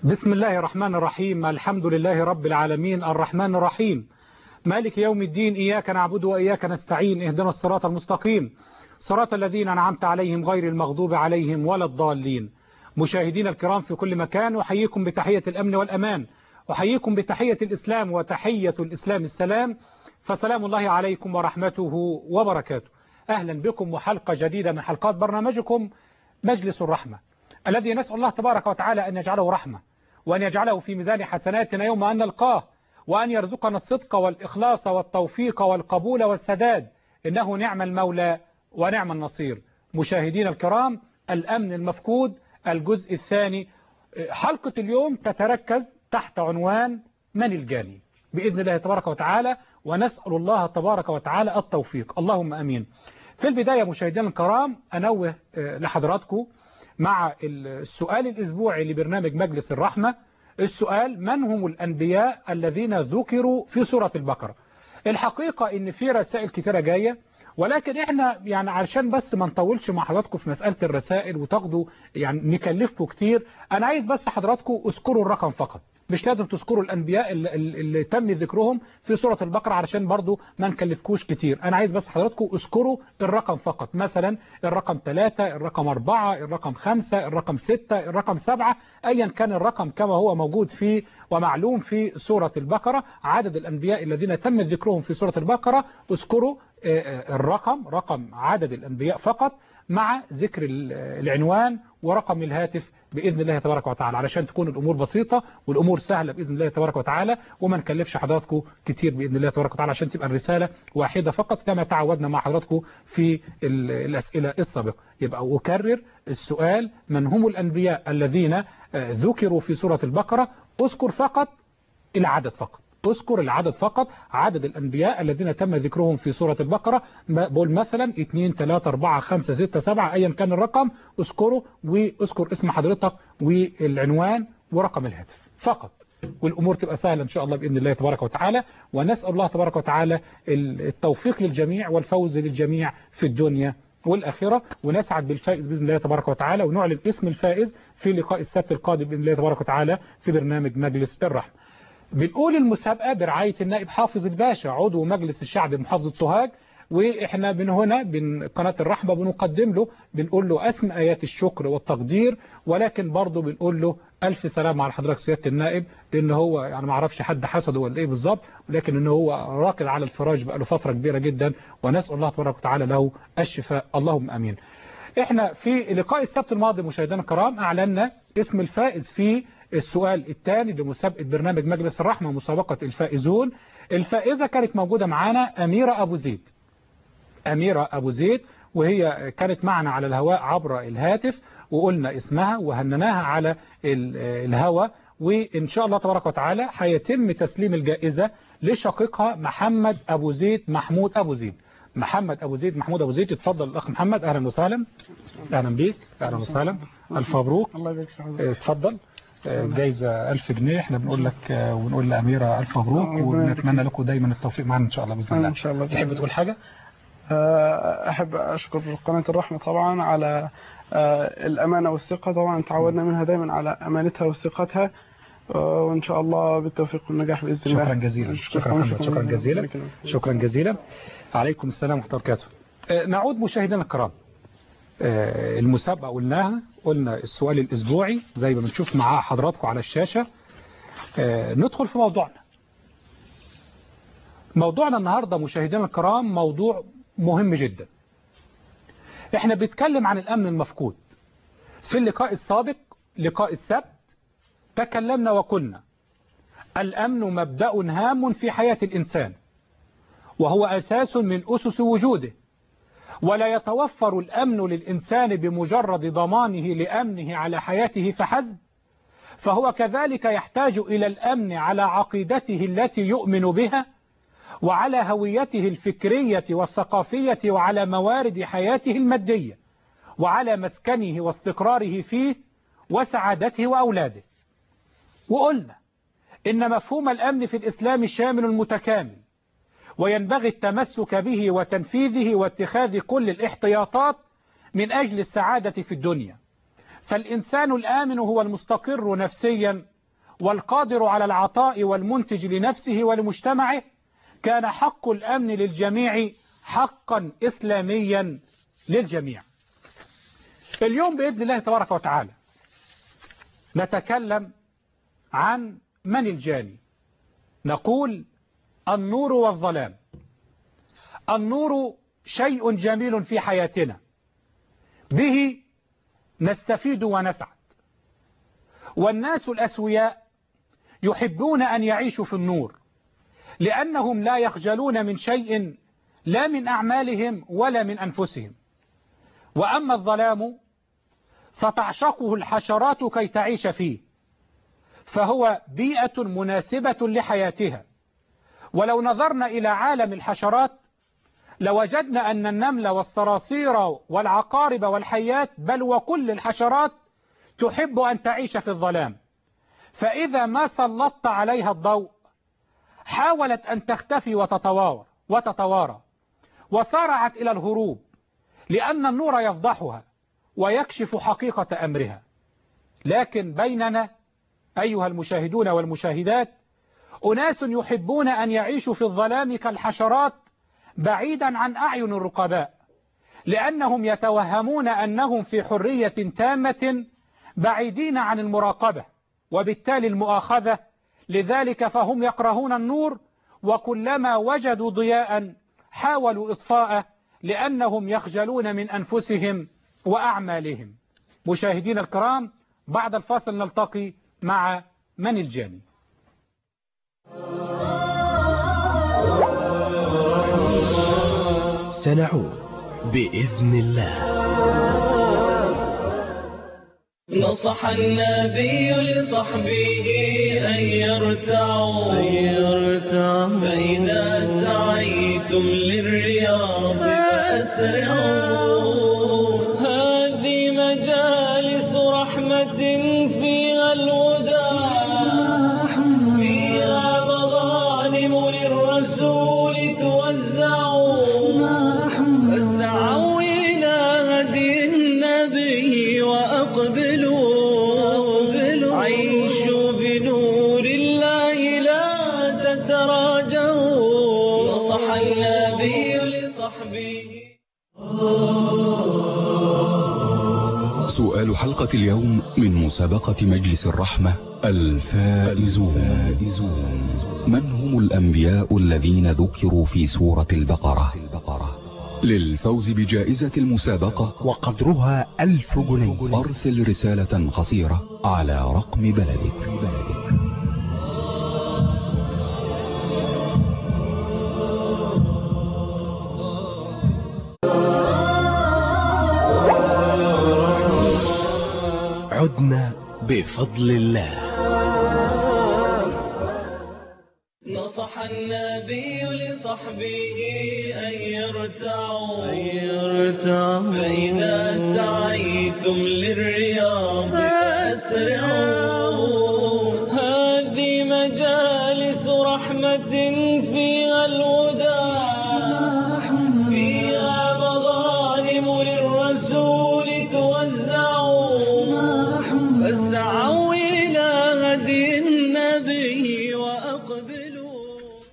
بسم الله الرحمن الرحيم الحمد لله رب العالمين الرحمن الرحيم مالك يوم الدين إياك نعبد وإياك نستعين اهدنا الصراط المستقيم صراط الذين أنعمت عليهم غير المغضوب عليهم ولا الضالين مشاهدين الكرام في كل مكان أحييكم بتحية الأمن والأمان أحييكم بتحية الإسلام وتحية الإسلام السلام فسلام الله عليكم ورحمته وبركاته أهلا بكم وحلقة جديدة من حلقات برنامجكم مجلس الرحمة الذي نسأل الله تبارك وتعالى أن يجعله رحمة وأن يجعله في ميزان حسناتنا يوم أن نلقاه وأن يرزقنا الصدق والإخلاص والتوفيق والقبول والسداد إنه نعم المولى ونعم النصير مشاهدين الكرام الأمن المفقود الجزء الثاني حلقة اليوم تتركز تحت عنوان من الجاني بإذن الله تبارك وتعالى ونسأل الله تبارك وتعالى التوفيق اللهم أمين في البداية مشاهدينا الكرام أنوه لحضراتكم مع السؤال الأسبوعي لبرنامج مجلس الرحمة السؤال من هم الأنبياء الذين ذكروا في سورة البقرة الحقيقة ان في رسائل كتيرة جاية ولكن احنا يعني عشان بس ما نطولش مع حضراتكم في مسألة الرسائل وتاخدوا يعني نكلفكم كتير انا عايز بس حضراتكم اذكروا الرقم فقط مش لازم تذكروا الأنبياء اللي, اللي تم ذكرهم في سورة البقرة علشان برضو ما نكلفكوش كتير أنا عايز بس حضراتكم اذكروا الرقم فقط مثلا الرقم 3 الرقم 4 الرقم 5 الرقم 6 الرقم 7 أيا كان الرقم كما هو موجود في ومعلوم في سورة البقرة عدد الأنبياء الذين تم ذكرهم في سورة البقرة اذكروا الرقم رقم عدد الأنبياء فقط مع ذكر العنوان ورقم الهاتف بإذن الله تبارك وتعالى علشان تكون الأمور بسيطة والأمور سهلة بإذن الله تبارك وتعالى وما نكلفش حضراتكم كتير بإذن الله تبارك وتعالى عشان تبقى الرسالة واحدة فقط كما تعودنا مع حضراتكم في الأسئلة السابقة يبقى أكرر السؤال من هم الأنبياء الذين ذكروا في سورة البقرة أذكر فقط العدد فقط اذكر العدد فقط عدد الأنبياء الذين تم ذكرهم في سورة البقرة بقول مثلا 2 3 4 5 6 7 أيا كان الرقم اذكره واذكر اسم حضرتك والعنوان ورقم الهاتف فقط والأمور تبقى سهلة إن شاء الله بإذن الله تبارك وتعالى ونسأل الله تبارك وتعالى التوفيق للجميع والفوز للجميع في الدنيا والآخرة ونسعد بالفائز بإذن الله تبارك وتعالى ونعلن اسم الفائز في لقاء السبت القادم بإذن الله تبارك وتعالى في برنامج مجلس الرحمة بنقول المسابقة برعاية النائب حافظ الباشا عضو مجلس الشعب بمحافظة سوهاج واحنا من هنا من قناة الرحمة بنقدم له بنقول له اسم ايات الشكر والتقدير ولكن برضه بنقول له الف سلام على حضرتك سيادة النائب لان هو يعني ما اعرفش حد حسده ولا ايه بالظبط ولكن ان هو راكد على الفراش بقى له فترة كبيرة جدا ونسأل الله تبارك وتعالى له الشفاء اللهم امين احنا في لقاء السبت الماضي مشاهدينا الكرام اعلنا اسم الفائز في السؤال الثاني لمسابقة برنامج مجلس الرحمة مسابقة الفائزون الفائزة كانت موجودة معانا أميرة أبو زيد أميرة أبو زيد وهي كانت معنا على الهواء عبر الهاتف وقلنا اسمها وهنناها على الهواء وإن شاء الله تبارك وتعالى هيتم تسليم الجائزة لشقيقها محمد أبو زيد محمود أبو زيد محمد أبو زيد محمود أبو زيد اتفضل الأخ محمد أهلا وسهلا أهلا بيك أهلا وسهلا ألف مبروك الله يبارك فيك اتفضل جايزة 1000 جنيه احنا بنقول لك ونقول لأميرة ألف مبروك ونتمنى لكم دايما التوفيق معنا إن شاء الله بإذن الله إن شاء الله تحب تقول حاجة أحب أشكر قناة الرحمة طبعا على الأمانة والثقة طبعا تعودنا منها دايما على أمانتها وثقتها وإن شاء الله بالتوفيق والنجاح بإذن الله شكرا جزيلا شكرا محمد شكرا جزيلا شكرا جزيلا عليكم السلام ورحمة الله وبركاته نعود مشاهدينا الكرام المسابقة قلناها قلنا السؤال الأسبوعي زي ما بنشوف مع حضراتكم على الشاشة ندخل في موضوعنا موضوعنا النهاردة مشاهدينا الكرام موضوع مهم جدا احنا بنتكلم عن الأمن المفقود في اللقاء السابق لقاء السبت تكلمنا وقلنا الأمن مبدأ هام في حياة الإنسان وهو أساس من أسس وجوده ولا يتوفر الأمن للإنسان بمجرد ضمانه لأمنه على حياته فحسب فهو كذلك يحتاج إلى الأمن على عقيدته التي يؤمن بها وعلى هويته الفكرية والثقافية وعلى موارد حياته المادية وعلى مسكنه واستقراره فيه وسعادته وأولاده وقلنا إن مفهوم الأمن في الإسلام شامل متكامل وينبغي التمسك به وتنفيذه واتخاذ كل الاحتياطات من أجل السعادة في الدنيا فالإنسان الآمن هو المستقر نفسيا والقادر على العطاء والمنتج لنفسه ولمجتمعه كان حق الأمن للجميع حقا إسلاميا للجميع اليوم بإذن الله تبارك وتعالى نتكلم عن من الجاني نقول النور والظلام النور شيء جميل في حياتنا به نستفيد ونسعد والناس الأسوياء يحبون أن يعيشوا في النور لأنهم لا يخجلون من شيء لا من أعمالهم ولا من أنفسهم وأما الظلام فتعشقه الحشرات كي تعيش فيه فهو بيئة مناسبة لحياتها ولو نظرنا إلى عالم الحشرات لوجدنا أن النمل والصراصير والعقارب والحيات بل وكل الحشرات تحب أن تعيش في الظلام فإذا ما سلطت عليها الضوء حاولت أن تختفي وتتوارى وتتوارى وصارعت إلى الهروب لأن النور يفضحها ويكشف حقيقة أمرها لكن بيننا أيها المشاهدون والمشاهدات أناس يحبون أن يعيشوا في الظلام كالحشرات بعيدا عن أعين الرقباء لأنهم يتوهمون أنهم في حرية تامة بعيدين عن المراقبة وبالتالي المؤاخذة لذلك فهم يكرهون النور وكلما وجدوا ضياء حاولوا إطفاءه لأنهم يخجلون من أنفسهم وأعمالهم مشاهدين الكرام بعد الفاصل نلتقي مع من الجاني سنعود بإذن الله نصح النبي لصحبه أن يرتعوا فإذا سعيتم للرياض فأسرعوا هذه مجالس رحمة فيها الهدى فيها مغانم للرسول توزعوا فاسعوا إلى هدي النبي وأقبلوا عيشوا بنور الله لا تتراجعوا نصح النبي لصحبه سؤال حلقة اليوم من مسابقة مجلس الرحمة الفائزون من هم الأنبياء الذين ذكروا في سورة البقرة للفوز بجائزة المسابقة وقدرها ألف جنيه أرسل رسالة قصيرة على رقم بلدك عدنا بفضل الله نصح النبي لصحبه أن يرتعوا فإذا سعيتم للرياض فأسرعوا هذه مجالس رحمة فيها الهدى فيها مغانم للرسول توزعوا فاسعوا إلى هدي النبي وأقبلوا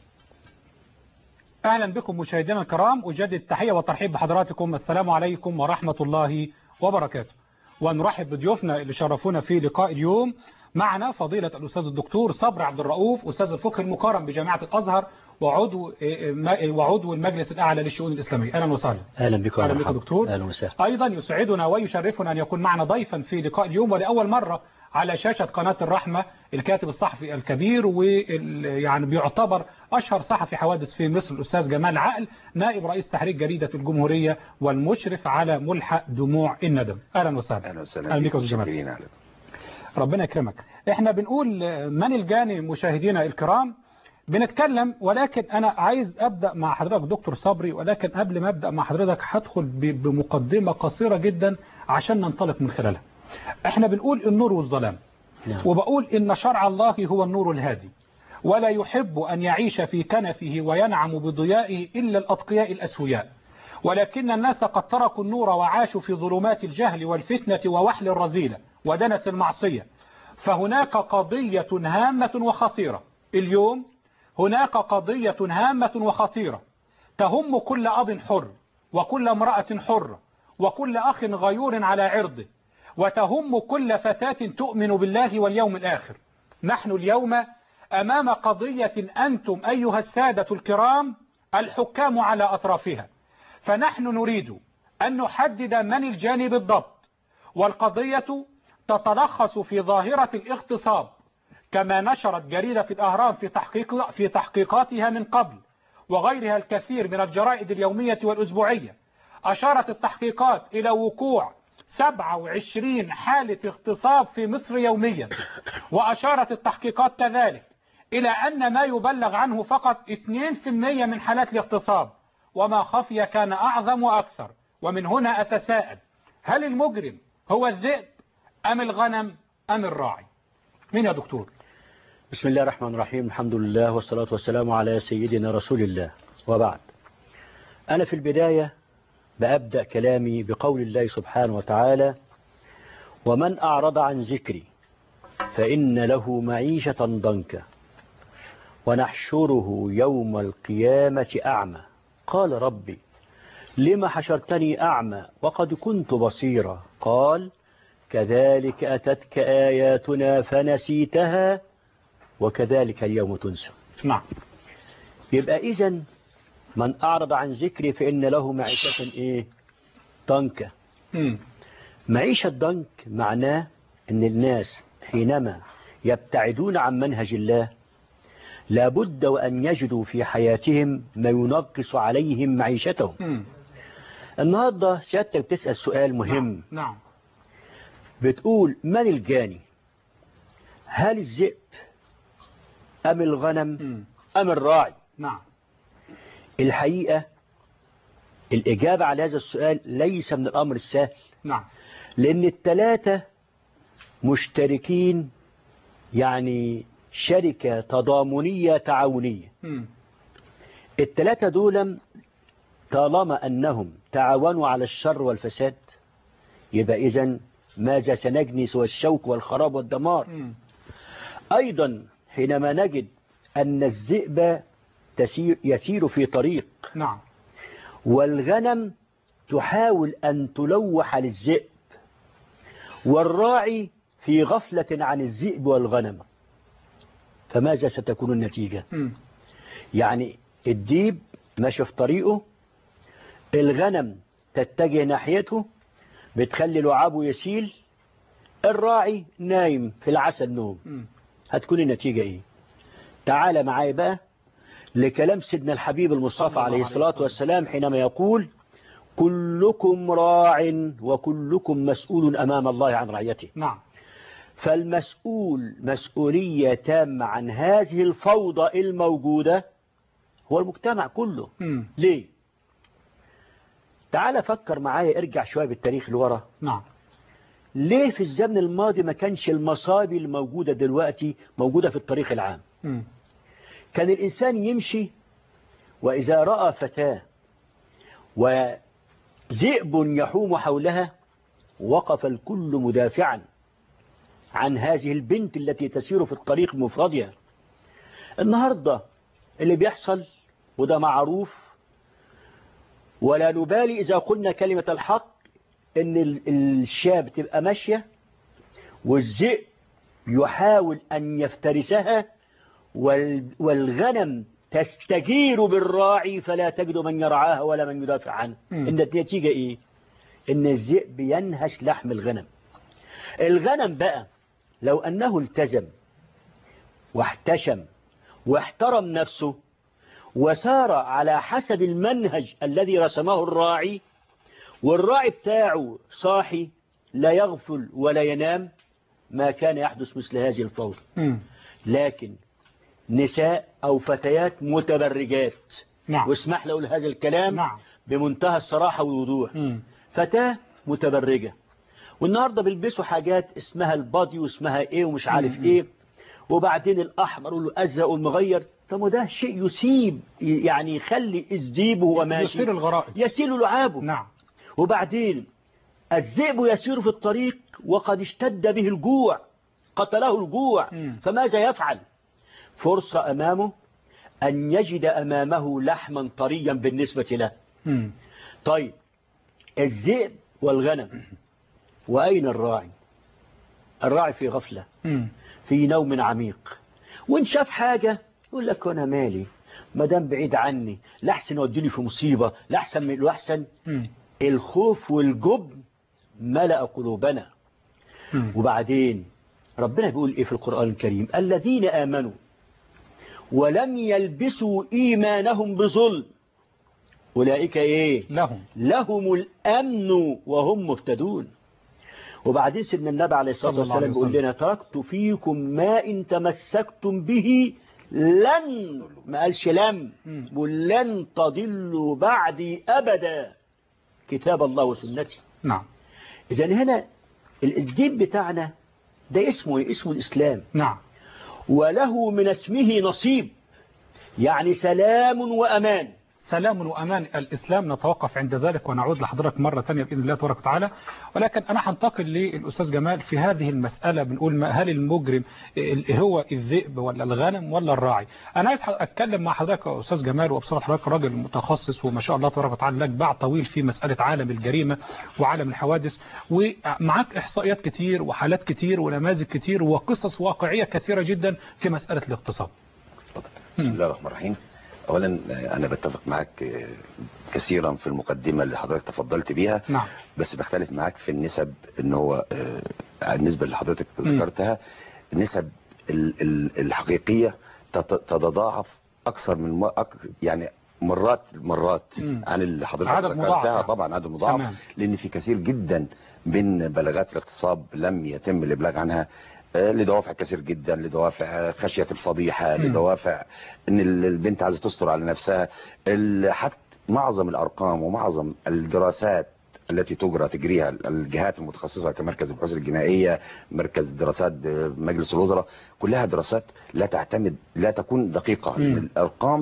أهلا بكم مشاهدينا الكرام أجدد التحية والترحيب بحضراتكم السلام عليكم ورحمة الله وبركاته ونرحب بضيوفنا اللي شرفونا في لقاء اليوم معنا فضيلة الأستاذ الدكتور صبري عبد الرؤوف أستاذ الفقه المقارن بجامعة الأزهر وعضو وعضو المجلس الأعلى للشؤون الإسلامية أهلا وسهلا اهلا بكم أهلا بك مرحبا. دكتور اهلا وسهلا أيضا يسعدنا ويشرفنا أن يكون معنا ضيفا في لقاء اليوم ولأول مرة على شاشة قناة الرحمة الكاتب الصحفي الكبير ويعني بيعتبر أشهر صحفي حوادث في مصر الأستاذ جمال عقل نائب رئيس تحرير جريدة الجمهورية والمشرف على ملحق دموع الندم أهلا وسهلا اهلا وسهلا أهلا بك بك يا أستاذ جمال شاكرين أهلا. ربنا يكرمك احنا بنقول من الجاني مشاهدينا الكرام بنتكلم ولكن انا عايز ابدا مع حضرتك دكتور صبري ولكن قبل ما ابدا مع حضرتك هدخل ب- بمقدمه قصيره جدا عشان ننطلق من خلالها احنا بنقول النور والظلام نعم. وبقول ان شرع الله هو النور الهادي ولا يحب ان يعيش في كنفه وينعم بضيائه الا الاتقياء الاسوياء ولكن الناس قد تركوا النور وعاشوا في ظلمات الجهل والفتنه ووحل الرذيله ودنس المعصيه فهناك قضية هامة وخطيرة اليوم هناك قضية هامة وخطيرة تهم كل أب حر وكل امرأة حرة وكل أخ غيور على عرضه وتهم كل فتاة تؤمن بالله واليوم الآخر نحن اليوم أمام قضية أنتم أيها السادة الكرام الحكام على أطرافها فنحن نريد أن نحدد من الجانب بالضبط والقضية تتلخص في ظاهرة الاغتصاب كما نشرت جريدة الأهرام في, تحقيق في تحقيقاتها من قبل وغيرها الكثير من الجرائد اليومية والأسبوعية أشارت التحقيقات إلى وقوع 27 حالة اغتصاب في مصر يوميا وأشارت التحقيقات كذلك إلى أن ما يبلغ عنه فقط 2% من حالات الاغتصاب وما خفي كان أعظم وأكثر ومن هنا أتساءل هل المجرم هو الذئب أم الغنم أم الراعي مين يا دكتور بسم الله الرحمن الرحيم الحمد لله والصلاة والسلام على سيدنا رسول الله وبعد أنا في البداية بأبدأ كلامي بقول الله سبحانه وتعالى ومن أعرض عن ذكري فإن له معيشة ضنكا ونحشره يوم القيامة أعمى قال ربي لما حشرتني أعمى وقد كنت بصيرا قال كذلك أتتك آياتنا فنسيتها وكذلك اليوم تنسى نعم يبقى إذن من أعرض عن ذكري فإن له معيشة إيه ضنكا مم. معيشة ضنك معناه أن الناس حينما يبتعدون عن منهج الله لابد وأن يجدوا في حياتهم ما ينقص عليهم معيشتهم مم. النهاردة سيادتك بتسأل سؤال مهم نعم بتقول من الجاني هل الذئب أم الغنم مم. أم الراعي نعم الحقيقة الإجابة على هذا السؤال ليس من الأمر السهل نعم لأن الثلاثة مشتركين يعني شركة تضامنية تعاونية مم. الثلاثة دول طالما أنهم تعاونوا على الشر والفساد يبقى إذن ماذا سنجني سوى الشوك والخراب والدمار مم. أيضا حينما نجد أن الذئب تسير يسير في طريق نعم والغنم تحاول أن تلوح للذئب والراعي في غفلة عن الذئب والغنم فماذا ستكون النتيجة مم. يعني الديب ماشي في طريقه الغنم تتجه ناحيته بتخلي لعابه يسيل الراعي نايم في العسل نوم مم. هتكون النتيجة ايه تعال معايا بقى لكلام سيدنا الحبيب المصطفى الله عليه عليه الصلاة وسلم. والسلام حينما يقول كلكم راع وكلكم مسؤول أمام الله عن رعيته نعم فالمسؤول مسؤولية تامة عن هذه الفوضى الموجودة هو المجتمع كله مم. ليه تعال فكر معايا ارجع شوية بالتاريخ لورا نعم ليه في الزمن الماضي ما كانش المصابي الموجودة دلوقتي موجودة في الطريق العام مم. كان الإنسان يمشي وإذا رأى فتاة وذئب يحوم حولها وقف الكل مدافعا عن هذه البنت التي تسير في الطريق مفردها النهاردة اللي بيحصل وده معروف ولا نبالي إذا قلنا كلمة الحق إن ال- الشاب تبقى ماشية والذئب يحاول أن يفترسها وال- والغنم تستجير بالراعي فلا تجد من يرعاها ولا من يدافع عنها مم. إن النتيجة إيه إن الذئب ينهش لحم الغنم الغنم بقى لو أنه التزم واحتشم واحترم نفسه وسار على حسب المنهج الذي رسمه الراعي والراعي بتاعه صاحي لا يغفل ولا ينام ما كان يحدث مثل هذه الفوضى مم. لكن نساء أو فتيات متبرجات نعم واسمح لي أقول هذا الكلام نعم بمنتهى الصراحة والوضوح مم. فتاة متبرجة والنهاردة بيلبسوا حاجات اسمها البادي واسمها ايه ومش عارف مم. ايه وبعدين الأحمر والأزرق والمغير طب وده شيء يسيب يعني يخلي الذيب وهو ماشي يصير الغرائز يسيل لعابه نعم وبعدين الذئب يسير في الطريق وقد اشتد به الجوع قتله الجوع مم. فماذا يفعل فرصة أمامه أن يجد أمامه لحما طريا بالنسبة له مم. طيب الذئب والغنم وأين الراعي الراعي في غفلة مم. في نوم عميق وإن شاف حاجة يقول لك أنا مالي ما دام بعيد عني لحسن يوديني في مصيبة لحسن من الأحسن مم. الخوف والجبن ملأ قلوبنا مم. وبعدين ربنا بيقول إيه في القرآن الكريم الذين آمنوا ولم يلبسوا إيمانهم بظلم أولئك إيه لهم لهم الأمن وهم مهتدون وبعدين سيدنا النبي عليه الصلاة صلى الله عليه والسلام بيقول وسلم. لنا تركت فيكم ما إن تمسكتم به لن ما قالش لم مم. بيقول لن تضلوا بعدي أبدا كتاب الله وسنتي نعم إذا هنا ال- الدين بتاعنا ده اسمه إيه؟ اسمه الإسلام نعم وله من اسمه نصيب يعني سلام وأمان سلام وأمان الإسلام نتوقف عند ذلك ونعود لحضرتك مرة ثانية بإذن الله تبارك وتعالى ولكن أنا هنتقل للأستاذ جمال في هذه المسألة بنقول ما هل المجرم ال- هو الذئب ولا الغنم ولا الراعي أنا عايز أتكلم مع حضرتك يا أستاذ جمال وبصراحة حضرتك راجل متخصص وما شاء الله تبارك وتعالى لك باع طويل في مسألة عالم الجريمة وعالم الحوادث ومعاك إحصائيات كتير وحالات كتير ونماذج كتير وقصص واقعية كثيرة جدا في مسألة الاغتصاب بسم الله الرحمن الرحيم اولا آه، انا بتفق معاك آه، كثيرا في المقدمه اللي حضرتك تفضلت بيها نعم بس بختلف معاك في النسب ان هو آه، النسبه اللي حضرتك مم. ذكرتها النسب ال- ال- الحقيقيه تت- تتضاعف اكثر من م- أك- يعني مرات مرات مم. عن اللي حضرتك عدد مضاعف ذكرتها يعني. طبعا عدد مضاعف تمام. لان في كثير جدا من بلاغات الاغتصاب لم يتم الابلاغ عنها آه، لدوافع كثير جدا لدوافع آه، خشيه الفضيحه مم. لدوافع ان ال- البنت عايزه تستر على نفسها ال- حتى معظم الارقام ومعظم الدراسات التي تجرى تجريها الجهات المتخصصه كمركز البحوث الجنائيه مركز دراسات مجلس الوزراء كلها دراسات لا تعتمد لا تكون دقيقه مم. الارقام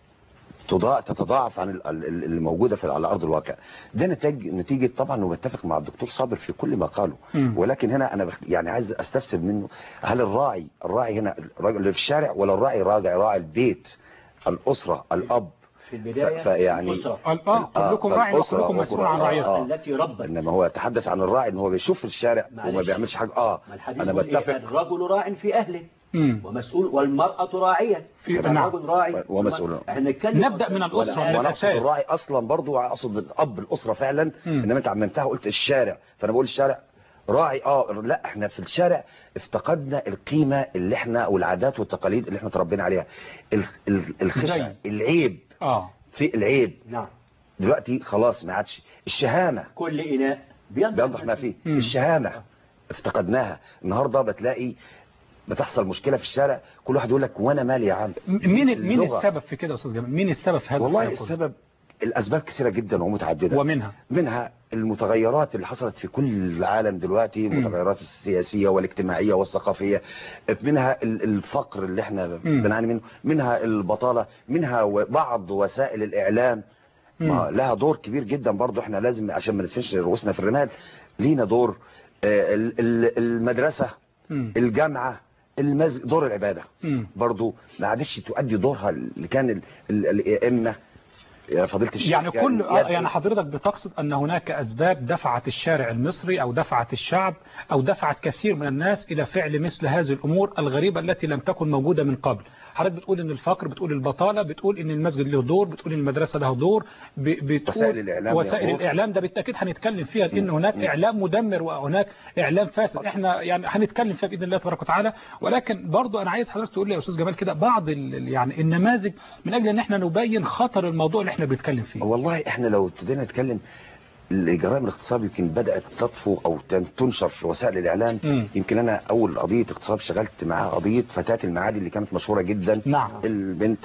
تضاع تتضاعف عن ال- ال- ال- اللي موجوده في على ارض الواقع ده نتاج نتيجه طبعا وبتفق مع الدكتور صابر في كل ما قاله مم. ولكن هنا انا بخ... يعني عايز استفسر منه هل الراعي الراعي هنا الراجل اللي في الشارع ولا الراعي راجع راعي البيت الاسره الاب في البداية ف- فيعني- الأسرة الآن كلكم راع فالأسرة وكلكم مسؤول عن آه، رعيته آه. التي ربت انما هو يتحدث عن الراعي ان هو بيشوف في الشارع وما معلش. بيعملش حاجه اه ما الحديث انا بيقول إيه؟ بتفق الرجل راع في أهله مم. ومسؤول والمرأة راعية في- فالرجل نعم. راعي ومسؤول. احنا نتكلم نبدأ من الأسرة ولا من وانا اقصد الأساس الراعي اصلا برضو اقصد الاب الاسره فعلا مم. انما انت عممتها وقلت الشارع فانا بقول الشارع راعي اه لا احنا في الشارع افتقدنا القيمه اللي احنا والعادات والتقاليد اللي احنا تربينا عليها ال- ال- الخشع زي. العيب آه في العيب نعم دلوقتي خلاص ما عادش الشهامه كل إناء بينضح بيوضح ما فيه مم. الشهامه افتقدناها النهارده بتلاقي بتحصل مشكله في الشارع كل واحد يقول لك وانا مالي يا عم م- مين مين اللغة. السبب في كده يا أستاذ جمال مين السبب في هذا والله التناقض؟ السبب الاسباب كثيره جدا ومتعدده ومنها منها المتغيرات اللي حصلت في كل العالم دلوقتي مم. المتغيرات السياسية والاجتماعية والثقافية منها ال- الفقر اللي احنا مم. بنعاني منه منها البطالة منها و- بعض وسائل الإعلام ما مم. لها دور كبير جدا برضو احنا لازم عشان ما ندفنش رؤوسنا في الرمال لينا دور آه، ال- ال- المدرسة مم. الجامعة المسجد دور العبادة مم. برضو ما عادش تؤدي دورها اللي كان ال- ال- الائمه يا فضيله الشيخ يعني كل كان آه، يد- يعني حضرتك بتقصد أن هناك أسباب دفعت الشارع المصري أو دفعت الشعب أو دفعت كثير من الناس إلى فعل مثل هذه الأمور الغريبة التي لم تكن موجودة من قبل حضرتك بتقول أن الفقر بتقول البطالة بتقول أن المسجد له دور بتقول أن المدرسة له دور ب- بتقول وسائل الإعلام وسائل له دور. الإعلام ده بالتأكيد هنتكلم فيها لأن هناك إعلام مدمر وهناك إعلام فاسد إحنا يعني هنتكلم فيها بإذن الله تبارك وتعالى ولكن برضو أنا عايز حضرتك تقول لي يا أستاذ جمال كده بعض ال- ال- يعني النماذج من أجل أن إحنا نبين خطر الموضوع اللي إحنا بنتكلم فيه والله احنا لو ابتدينا نتكلم الجرائم الاغتصاب يمكن بدات تطفو او تن- تنشر في وسائل الاعلام مم. يمكن انا اول قضيه اغتصاب شغلت معاها قضيه فتاه المعادي اللي كانت مشهوره جدا نعم. البنت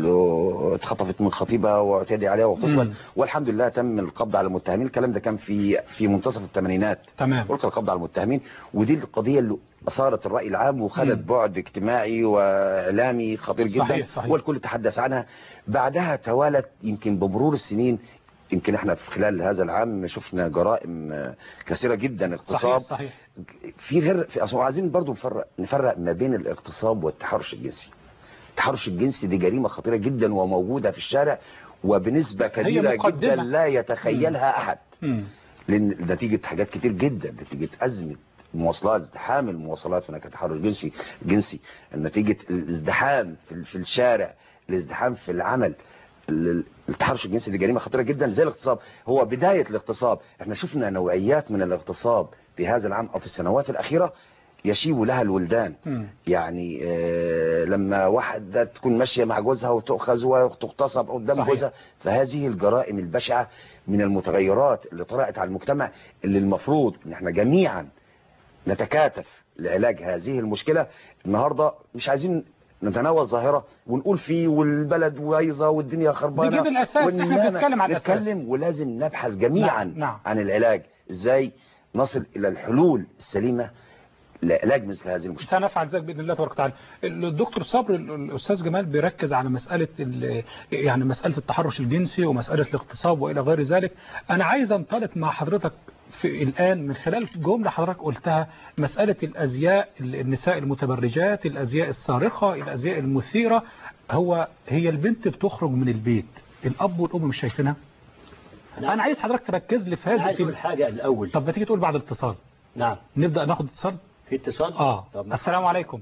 اللي اتخطفت من خطيبها واعتدي عليها واغتصبت مم. والحمد لله تم القبض على المتهمين الكلام ده كان في في منتصف الثمانينات تمام ألقى القبض على المتهمين ودي القضية اللي أثارت الرأي العام وخدت مم. بعد اجتماعي وإعلامي خطير جدا صحيح، صحيح. والكل تحدث عنها بعدها توالت يمكن بمرور السنين يمكن احنا في خلال هذا العام شفنا جرائم آه، كثيره جدا صحيح اغتصاب صحيح في غير في اصل عايزين برضو نفرق نفرق ما بين الاغتصاب والتحرش الجنسي التحرش الجنسي دي جريمه خطيره جدا وموجوده في الشارع وبنسبه كبيره جدا مقدمة. لا يتخيلها احد مم. لان نتيجه حاجات كتير جدا نتيجه ازمه مواصلات ازدحام المواصلات هناك تحرش جنسي جنسي نتيجه الازدحام في في الشارع الازدحام في العمل ال- التحرش الجنسي دي جريمه خطيره جدا زي الاغتصاب هو بدايه الاغتصاب احنا شفنا نوعيات من الاغتصاب في هذا العام او في السنوات الاخيره يشيب لها الولدان مم. يعني آه، لما واحدة تكون ماشية مع جوزها وتؤخذ وتغتصب قدام صحيح. جوزها فهذه الجرائم البشعة من المتغيرات اللي طرأت على المجتمع اللي المفروض ان احنا جميعا نتكاتف لعلاج هذه المشكلة النهاردة مش عايزين نتناول ظاهرة ونقول فيه والبلد وايظة والدنيا خربانة نجيب الأساس، إحنا وإنما بنتكلم على الأساس. نتكلم ولازم نبحث جميعا نعم، نعم. عن العلاج ازاي نصل الى الحلول السليمة لعلاج مثل هذه المشكلة سنفعل ذلك باذن الله تبارك وتعالى الدكتور صبر الاستاذ جمال بيركز على مساله ال- يعني مساله التحرش الجنسي ومساله الاغتصاب والى غير ذلك انا عايز انطلق مع حضرتك في الان من خلال جمله حضرتك قلتها مساله الازياء النساء المتبرجات الازياء الصارخه الازياء المثيره هو هي البنت بتخرج من البيت الاب والام مش شايفينها انا عايز حضرتك تركز لي في أنا هذه عايز أقول في حاجة الأول طب ما تيجي تقول بعد الاتصال نعم نبدا ناخد اتصال في اتصال اه طب السلام عليكم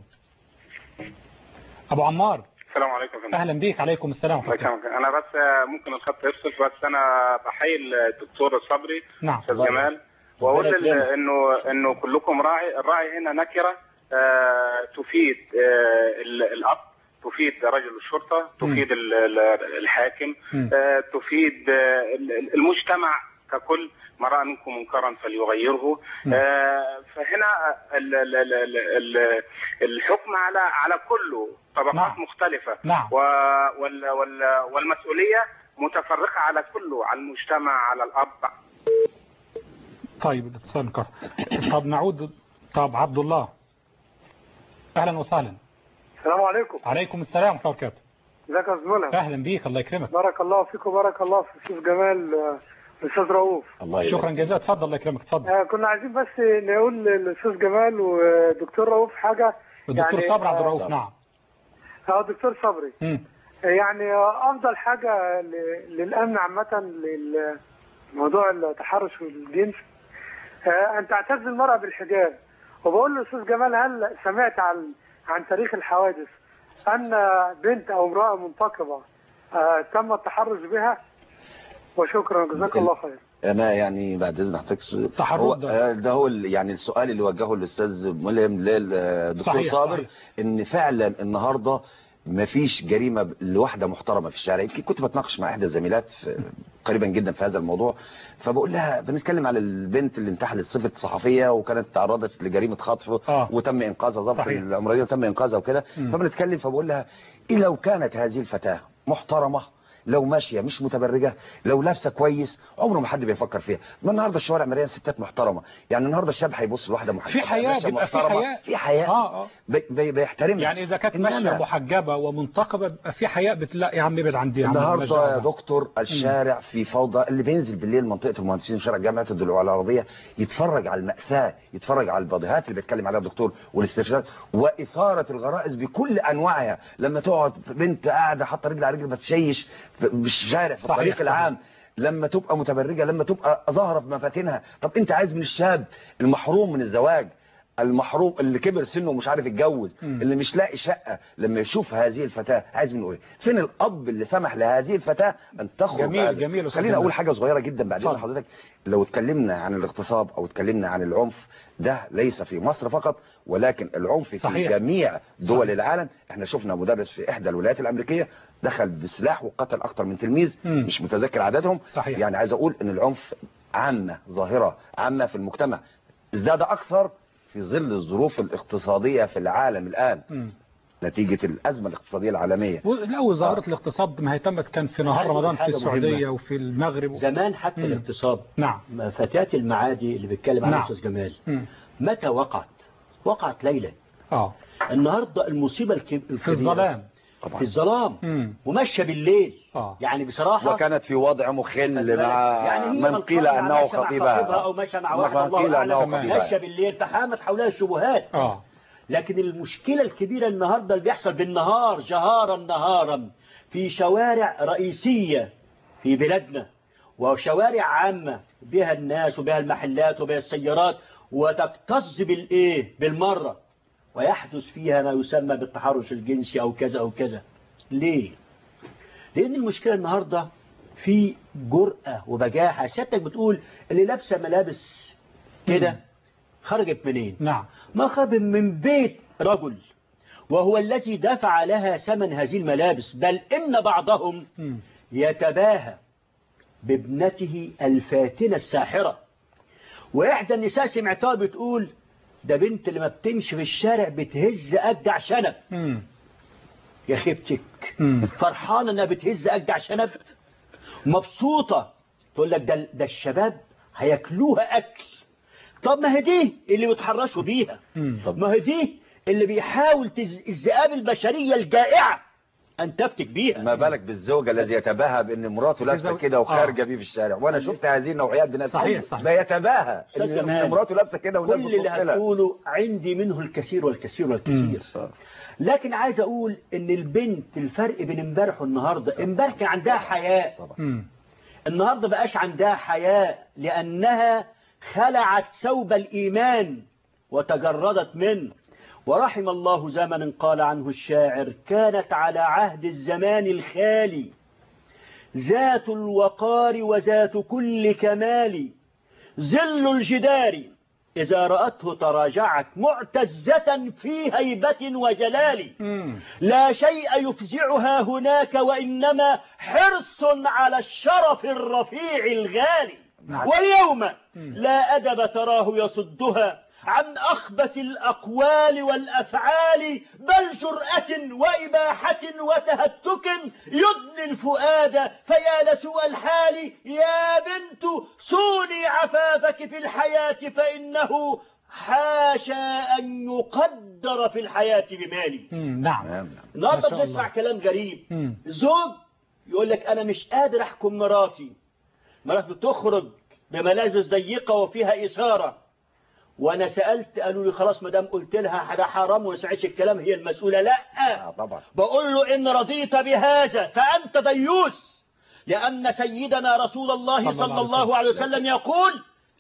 ابو عمار السلام عليكم يا فندم اهلا بيك عليكم السلام الله ورحمه الله يكرمك انا بس آه، ممكن الخط يفصل بس انا بحيي الدكتور الصبري نعم استاذ الله جمال واقول ربنا ال- يكرمك. انه انه كلكم راعي الراعي هنا نكره آه، تفيد آه، ال- الاب تفيد رجل الشرطه تفيد ال- ال- الحاكم مم. آه، تفيد آه، ال- ال- المجتمع ككل ما راى منكم منكرا فليغيره مم. آه، فهنا ال- ال- ال- ال- ال- الحكم على على كله طبقات نعم. مختلفه نعم. و- وال وال والمسؤوليه متفرقه على كله على المجتمع على الاب طيب الاتصال انقطع طب نعود طب عبد الله اهلا وسهلا السلام عليكم عليكم السلام ورحمه الله وبركاته ازيك يا زميلة اهلا بيك الله يكرمك بارك الله فيك وبارك الله في الاستاذ جمال آه، الاستاذ رؤوف الله يبارك. شكرا جزيلا اتفضل الله يكرمك اتفضل آه، كنا عايزين بس نقول للاستاذ جمال ودكتور رؤوف حاجه الدكتور يعني، صبري عبد آه، الرؤوف نعم اه دكتور صبري مم. آه، يعني آه، افضل حاجه ل- للامن عامه لموضوع التحرش والجنس آه، ان تعتز المراه بالحجاب وبقول للاستاذ جمال هل سمعت عن عن تاريخ الحوادث ان بنت او امراه منتقبه آه، تم التحرش بها وشكرا جزاك الله خير انا يعني بعد اذن حضرتك س- تحرك هو ده. آه، ده هو ال- يعني السؤال اللي وجهه الاستاذ ملهم للدكتور صحيح، صابر صحيح. ان فعلا النهارده ما فيش جريمه ب- لواحده محترمه في الشارع يمكن كنت بتناقش مع احدى الزميلات في قريبا جدا في هذا الموضوع فبقول لها بنتكلم على البنت اللي انتحلت صفه صحفيه وكانت تعرضت لجريمه خطف آه. وتم انقاذها ضبط صحيح. العمريه وتم انقاذها وكده مم. فبنتكلم فبقول لها إيه لو كانت هذه الفتاه محترمه لو ماشيه مش متبرجه لو لابسه كويس عمره ما حد بيفكر فيها ما النهارده الشوارع مليان ستات محترمه يعني النهارده الشاب هيبص لواحده محجبه في حياة ماشية بيبقى في محترمة، حياة في حياه اه اه بي بي بيحترمها يعني اذا كانت إنما- ماشيه محجبه ومنتقبه بيبقى في حياء بتلاقي يا عم ابعد عن دي يا عم مالناش النهارده يا دعوة. دكتور الشارع في فوضى اللي بينزل بالليل منطقه المهندسين شارع جامعه الدلوع العربيه يتفرج على الماساه يتفرج على البضيهات اللي بيتكلم عليها الدكتور والاسترشاد واثاره الغرائز بكل انواعها لما تقعد بنت قاعده حاطه رجل على رجل بتشيش في الشارع في صحيح، الطريق صحيح. العام لما تبقى متبرجه لما تبقى ظاهره في مفاتنها طب انت عايز من الشاب المحروم من الزواج المحروم اللي كبر سنه ومش عارف يتجوز مم. اللي مش لاقي شقه لما يشوف هذه الفتاه عايز منه ايه فين الاب اللي سمح لهذه الفتاه ان تخرج جميل، بهذا؟ جميل يا أستاذ خلينا جمال. اقول حاجه صغيره جدا بعدين اتفضل. لحضرتك لو اتكلمنا عن الاغتصاب او اتكلمنا عن العنف ده ليس في مصر فقط ولكن العنف في صحيح. جميع دول صحيح. العالم احنا شفنا مدرس في احدى الولايات الامريكيه دخل بسلاح وقتل اكتر من تلميذ مم. مش متذكر عددهم صحيح. يعني عايز اقول ان العنف عامه ظاهره عامه في المجتمع ازداد اكثر في ظل الظروف الاقتصاديه في العالم الان مم. نتيجه الازمه الاقتصاديه العالميه و- لا وظاهره الاغتصاب ما هي تمت كان في نهار عايز أقول رمضان في حاجة السعوديه مهمة. وفي المغرب زمان حتى مم. الاغتصاب نعم فتاة المعادي اللي بيتكلم عنها نعم. الاستاذ جمال مم. متى وقعت وقعت ليلة اه النهارده المصيبة الكب- الكبيرة في الظلام طبعا. في الظلام مم. وماشيه بالليل آه. يعني بصراحه وكانت في وضع مخل مع يعني هي من قيل قال انه ماشى مع خطيبها خطيبها او ماشى مع من واحد الله قيل انه اعلم تمام. ماشيه خطيبها بالليل تحامت حولها الشبهات اه لكن المشكلة الكبيرة النهاردة اللي بيحصل بالنهار جهارا نهارا في شوارع رئيسية في بلادنا وشوارع عامة بها الناس وبها المحلات وبها السيارات وتكتظ بالإيه بالمرة ويحدث فيها ما يسمى بالتحرش الجنسي أو كذا أو كذا ليه؟ لأن المشكلة النهاردة في جرأة وبجاحة سيادتك بتقول اللي لابسة ملابس كده خرجت منين؟ نعم ما خرج من بيت رجل وهو الذي دفع لها ثمن هذه الملابس بل إن بعضهم مم. يتباهى بابنته الفاتنة الساحرة وإحدى النساء سمعتها بتقول ده بنت لما بتمشي في الشارع بتهز أجدع شنب مم. يا خيبتك مم. فرحانة انها بتهز أجدع شنب مبسوطة تقول لك ده, ده الشباب هياكلوها أكل طب ما هي دي اللي بيتحرشوا بيها مم. طب ما هي دي اللي بيحاول تز- الذئاب البشرية الجائعة أن تفتك بيها ما بالك بالزوجة الذي يتباهى بان مراته لابسه بالزوج- كده آه. وخارجه بيه في الشارع وانا شفت هذه النوعيات بناس صحيح، صحيح. بيتباهى أستاذ ان جمال، إن مراته لابسه كده والناس كل اللي بتبص لها. هتقوله عندي منه الكثير والكثير والكثير لكن عايز أقول إن البنت الفرق بين امبارح والنهاردة امبارح كان عندها حياء مم. النهاردة بقاش عندها حياء لأنها خلعت ثوب الإيمان وتجردت منه ورحم الله زمن قال عنه الشاعر كانت على عهد الزمان الخالي ذات الوقار وذات كل كمال ظل الجدار إذا رأته تراجعت معتزة في هيبة وجلال مم. لا شيء يفزعها هناك وإنما حرص على الشرف الرفيع الغالي نعم. واليوم لا أدب تراه يصدها عن أخبث الأقوال والأفعال بل جرأة وإباحة وتهتك يدني الفؤاد فيا لسوء الحال يا بنت صوني عفافك في الحياة فإنه حاشا أن يقدر في الحياة بمالي مم. نعم نعم. النهارده ما شاء بنسمع الله. كلام غريب مم. زوج يقول لك انا مش قادر احكم مراتي مراتي تخرج بملابس ضيقه وفيها اثاره وانا سالت قالوا لي خلاص ما دام قلت لها ده حرام وما سمعتش الكلام هي المسؤوله لا آه طبعا بقول له إن رضيت بهذا فأنت ديوس لأن سيدنا رسول الله صلى الله صلى عليه الله وسلم. عليه وسلم يقول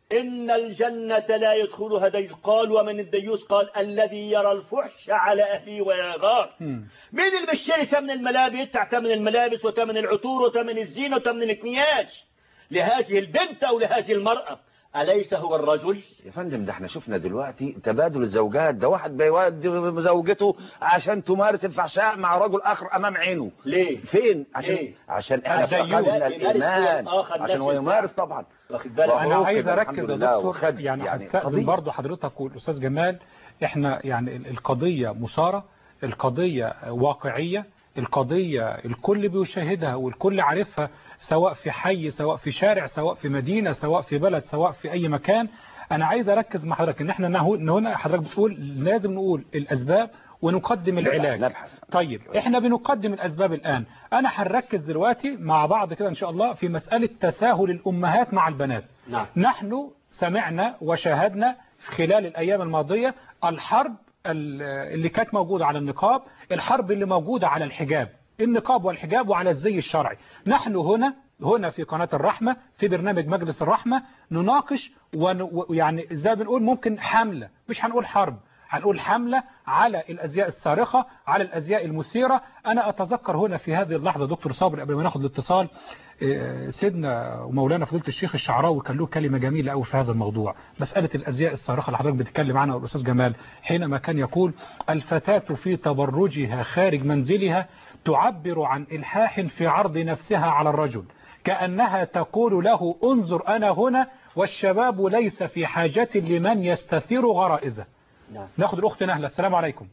إن الجنة لا يدخلها ديوس قال ومن الديوس قال الذي يرى الفحش على أهله ويغار مم. مين اللي بيشتري ثمن الملابس بتاع ثمن الملابس وثمن العطور وثمن الزينة وثمن المكياج لهذه البنت أو لهذه المرأة أليس هو الرجل يا فندم ده احنا شفنا دلوقتي تبادل الزوجات ده واحد بيودي زوجته عشان تمارس الفحشاء مع رجل اخر امام عينه ليه فين عشان ليه؟ عشان احنا الديوث. فقدنا يمارس هو الايمان الآخر عشان نفس هو يمارس طبعا واخد بالك وهو انا موقف عايز الحمد اركز يا لله دكتور وخد يعني يعني هستأذن قضية. برضو حضرتك والاستاذ جمال احنا يعني ال- القضية مثارة القضية واقعية القضية الكل بيشاهدها والكل عارفها سواء في حي سواء في شارع سواء في مدينة سواء في بلد سواء في اي مكان انا عايز اركز مع حضرتك ان احنا نهو- إن هنا حضرتك بتقول لازم نقول الاسباب ونقدم العلاج نبحث. طيب احنا بنقدم الاسباب الان انا هنركز دلوقتي مع بعض كده ان شاء الله في مسألة تساهل الامهات مع البنات نعم نحن سمعنا وشاهدنا خلال الأيام الماضية الحرب ال- اللي كانت موجودة على النقاب الحرب اللي موجودة على الحجاب النقاب والحجاب وعلى الزي الشرعي نحن هنا هنا في قناة الرحمة في برنامج مجلس الرحمة نناقش ون- ويعني زي ما بنقول ممكن حملة مش هنقول حرب هنقول حملة على الأزياء الصارخة على الأزياء المثيرة أنا أتذكر هنا في هذه اللحظة دكتور صابر قبل ما ناخد الاتصال آه، سيدنا ومولانا فضيلة الشيخ الشعراوي كان له كلمة جميلة قوي في هذا الموضوع مسألة الأزياء الصارخة اللي حضرتك بتتكلم عنها الأستاذ جمال حينما كان يقول الفتاة في تبرجها خارج منزلها تعبر عن إلحاح في عرض نفسها على الرجل كأنها تقول له انظر أنا هنا والشباب ليس في حاجة لمن يستثير غرائزه نعم ناخد الأخت نهلة السلام عليكم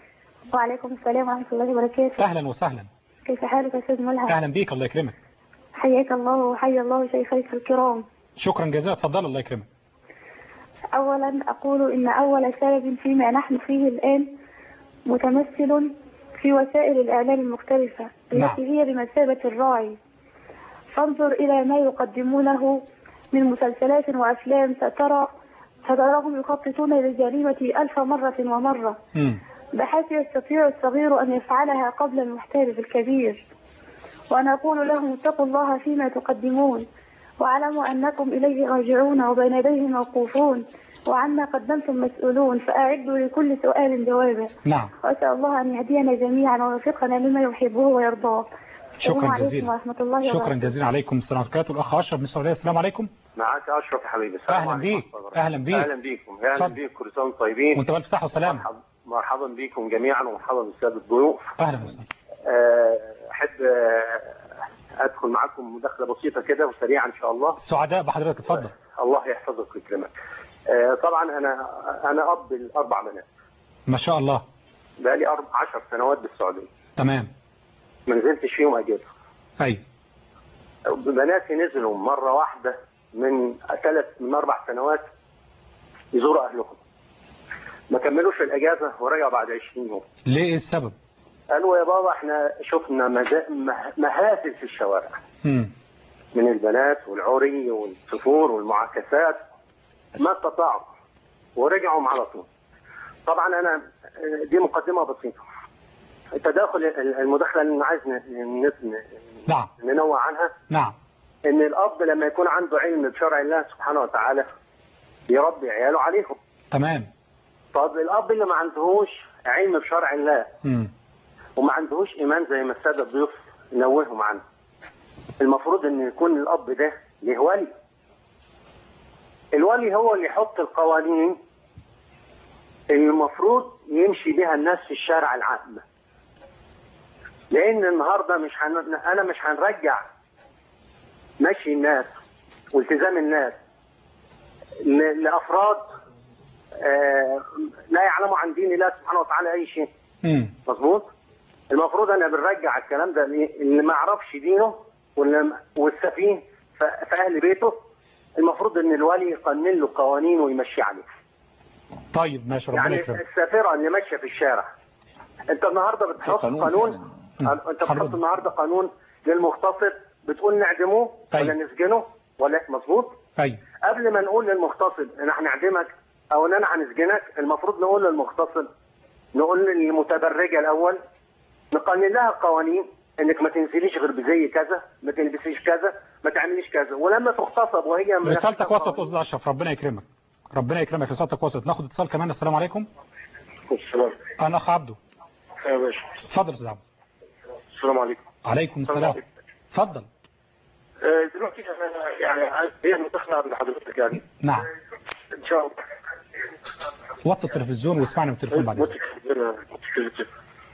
وعليكم السلام ورحمة الله وبركاته أهلا وسهلا كيف حالك يا أستاذ ملهم أهلا بيك الله يكرمك حياك الله وحيا الله شيخيك الكرام شكرا جزيلا اتفضل الله يكرمك أولا أقول إن أول سبب فيما نحن فيه الآن متمثل في وسائل الإعلام المختلفة نعم. التي هي بمثابة الراعي فانظر إلى ما يقدمونه من مسلسلات وأفلام سترى ستراهم يخططون للجريمة ألف مرة ومرة مم. بحيث يستطيع الصغير أن يفعلها قبل المحترف الكبير وأنا أقول لهم اتقوا الله فيما تقدمون واعلموا أنكم إليه راجعون وبين يديه موقوفون وعما قدمتم مسؤولون فأعدوا لكل سؤال جوابا نعم وأسأل الله أن يهدينا جميعا ويوفقنا لما يحبه ويرضاه السلام شكرا عليكم جزيلا ورحمة الله شكرا وبركاته جزيلا عليكم السلام عليكم الأخ أشرف من السعودية السلام عليكم معاك اشرف يا حبيبي السلام أهلا عليكم بيك ورحمة الله أهلا بيك اهلا بيكم اهلا اتفضل. بيك كل سنه وانتم طيبين وانت بالف صحة وسلامة مرحبا مرحبا بكم جميعا ومرحبا بالساده الضيوف أهلا وسهلا آه، احب آه، ادخل معاكم مداخله بسيطه كده وسريعه ان شاء الله سعداء بحضرتك اتفضل الله يحفظك ويكرمك آه، طبعا انا انا اب الاربع بنات ما شاء الله بقالي أربع عشر سنوات بالسعوديه تمام ما نزلتش فيهم اجازه أي بناتي نزلوا مره واحده من ثلاث من اربع سنوات يزوروا اهلهم ما كملوش الاجازه ورجعوا بعد 20 يوم ليه إيه السبب قالوا يا بابا احنا شفنا مزا- مه- مهازل في الشوارع مم. من البنات والعري والسفور والمعاكسات ما استطاعوا ورجعوا على طول طبعا انا دي مقدمه بسيطه التداخل المداخله اللي أنا عايز ن- ن- نعم ننوع عنها نعم ان الاب لما يكون عنده علم بشرع الله سبحانه وتعالى يربي عياله عليهم تمام طب الاب اللي ما عندهوش علم بشرع الله مم. وما عندهوش ايمان زي ما الساده الضيوف نوههم عنه المفروض ان يكون الاب ده له ولي الولي هو اللي يحط القوانين اللي المفروض يمشي بها الناس في الشارع العام لان النهارده مش هن... انا مش هنرجع مشي الناس والتزام الناس ل... لافراد آه لا يعلموا عن دين الله سبحانه وتعالى اي شيء مم. مظبوط المفروض انا بنرجع الكلام ده ليه؟ اللي ما يعرفش دينه واللي والسفيه ف- في اهل بيته المفروض ان الولي يقنن له قوانين ويمشي عليه طيب ماشي ربنا يعني يكرمك السافره اللي ماشيه في الشارع انت النهارده بتحط قانون قانون مم. انت حرم. بتحط النهارده قانون للمغتصب بتقول نعدموه ولا أيوة. نسجنه ولا مظبوط أي قبل ما نقول للمغتصب ان احنا نعدمك او ان انا هنسجنك المفروض نقول للمغتصب نقول للمتبرجه الاول نقنن لها قوانين انك ما تنزليش غير بزي كذا ما تلبسيش كذا ما تعمليش كذا ولما تغتصب وهي من رسالتك وصلت أستاذ أشرف ربنا يكرمك ربنا يكرمك رسالتك وصلت ناخد اتصال كمان السلام عليكم السلام أنا أخ عبده يا باشا اتفضل يا أستاذ عبده السلام عليكم عليكم السلام اتفضل آه، دلوقتي انا يعني عايز- هي المداخله عند حضرتك يعني نعم ان شاء الله وطي التلفزيون واسمعني من التليفون بعد إذنك. متشكر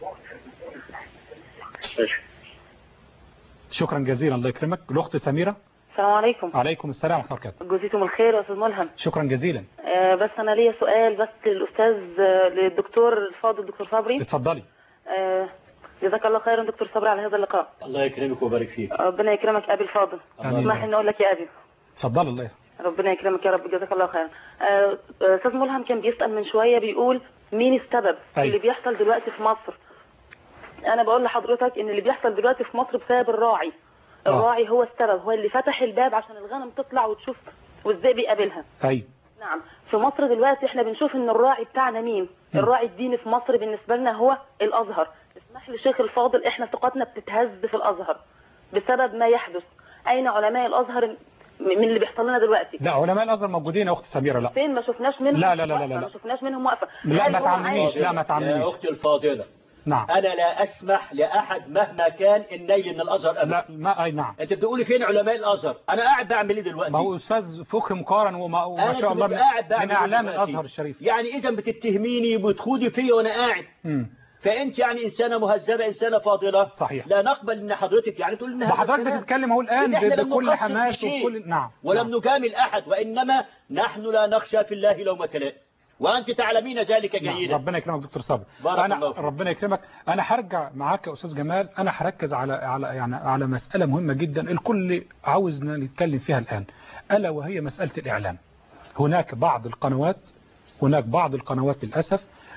ماشي شكرا جزيلا الله يكرمك الأخت سميرة السلام عليكم عليكم السلام ورحمة الله وبركاته جزيتم الخير يا استاذ ملهم شكرا جزيلا آه، بس انا ليا سؤال بس للاستاذ آه، للدكتور الفاضل دكتور صبري اتفضلي آه، جزاك الله خيرا دكتور صبري على هذا اللقاء الله يكرمك ويبارك فيك ربنا يكرمك ابي الفاضل آمين. اسمح لي ان اقول لك يا ابي اتفضل الله ربنا يكرمك يا رب جزاك الله خيرا آه، آه، استاذ ملهم كان بيسال من شويه بيقول مين السبب أيوة. اللي بيحصل دلوقتي في مصر انا بقول لحضرتك ان اللي بيحصل دلوقتي في مصر بسبب الراعي آه. الراعي هو السبب هو اللي فتح الباب عشان الغنم تطلع وتشوف والذئب يقابلها أي نعم في مصر دلوقتي احنا بنشوف ان الراعي بتاعنا مين الراعي الديني في مصر بالنسبة لنا هو الازهر اسمح لي شيخ الفاضل احنا ثقتنا بتتهز في الازهر بسبب ما يحدث اين علماء الازهر م- من اللي بيحصل لنا دلوقتي لا علماء الأزهر موجودين يا أخت سميرة لا فين ما شفناش منهم لا لا لا لا وقفة، لا لا. ما شفناش منهم وقفه لا هل ما هو تعملنيش عادي؟ لا ما يا تعملنيش أختي الفاضلة نعم أنا لا أسمح لأحد مهما كان الني من الأزهر أبدا لا ما أي نعم أنت بتقولي فين علماء الأزهر أنا قاعد بعمل إيه دلوقتي ما هو أستاذ فقه مقارن وما, وما أنا شاء الله من, ببقى قاعد بعمل من إيه أعلام دلوقتي؟ الأزهر الشريف يعني إذا بتتهميني وبتخوضي فيا وأنا قاعد مم. فأنت يعني إنسانة مهذبة إنسانة فاضلة صحيح لا نقبل إن حضرتك يعني تقول إن هذا وحضرتك الكلام. بتتكلم اهو الآن إن إحنا لم بكل نقصر حماس في شيء. وكل نعم ولم نعم. نجامل أحد وإنما نحن لا نخشى في الله لومة لائم وأنت تعلمين ذلك نعم. جيدا ربنا يكرمك دكتور صابر بارك انا الله فيك. ربنا يكرمك انا هرجع معاك يا استاذ جمال انا هركز على على يعني على مساله مهمه جدا الكل عاوزنا نتكلم فيها الان الا وهي مساله الاعلام هناك بعض القنوات هناك بعض القنوات للاسف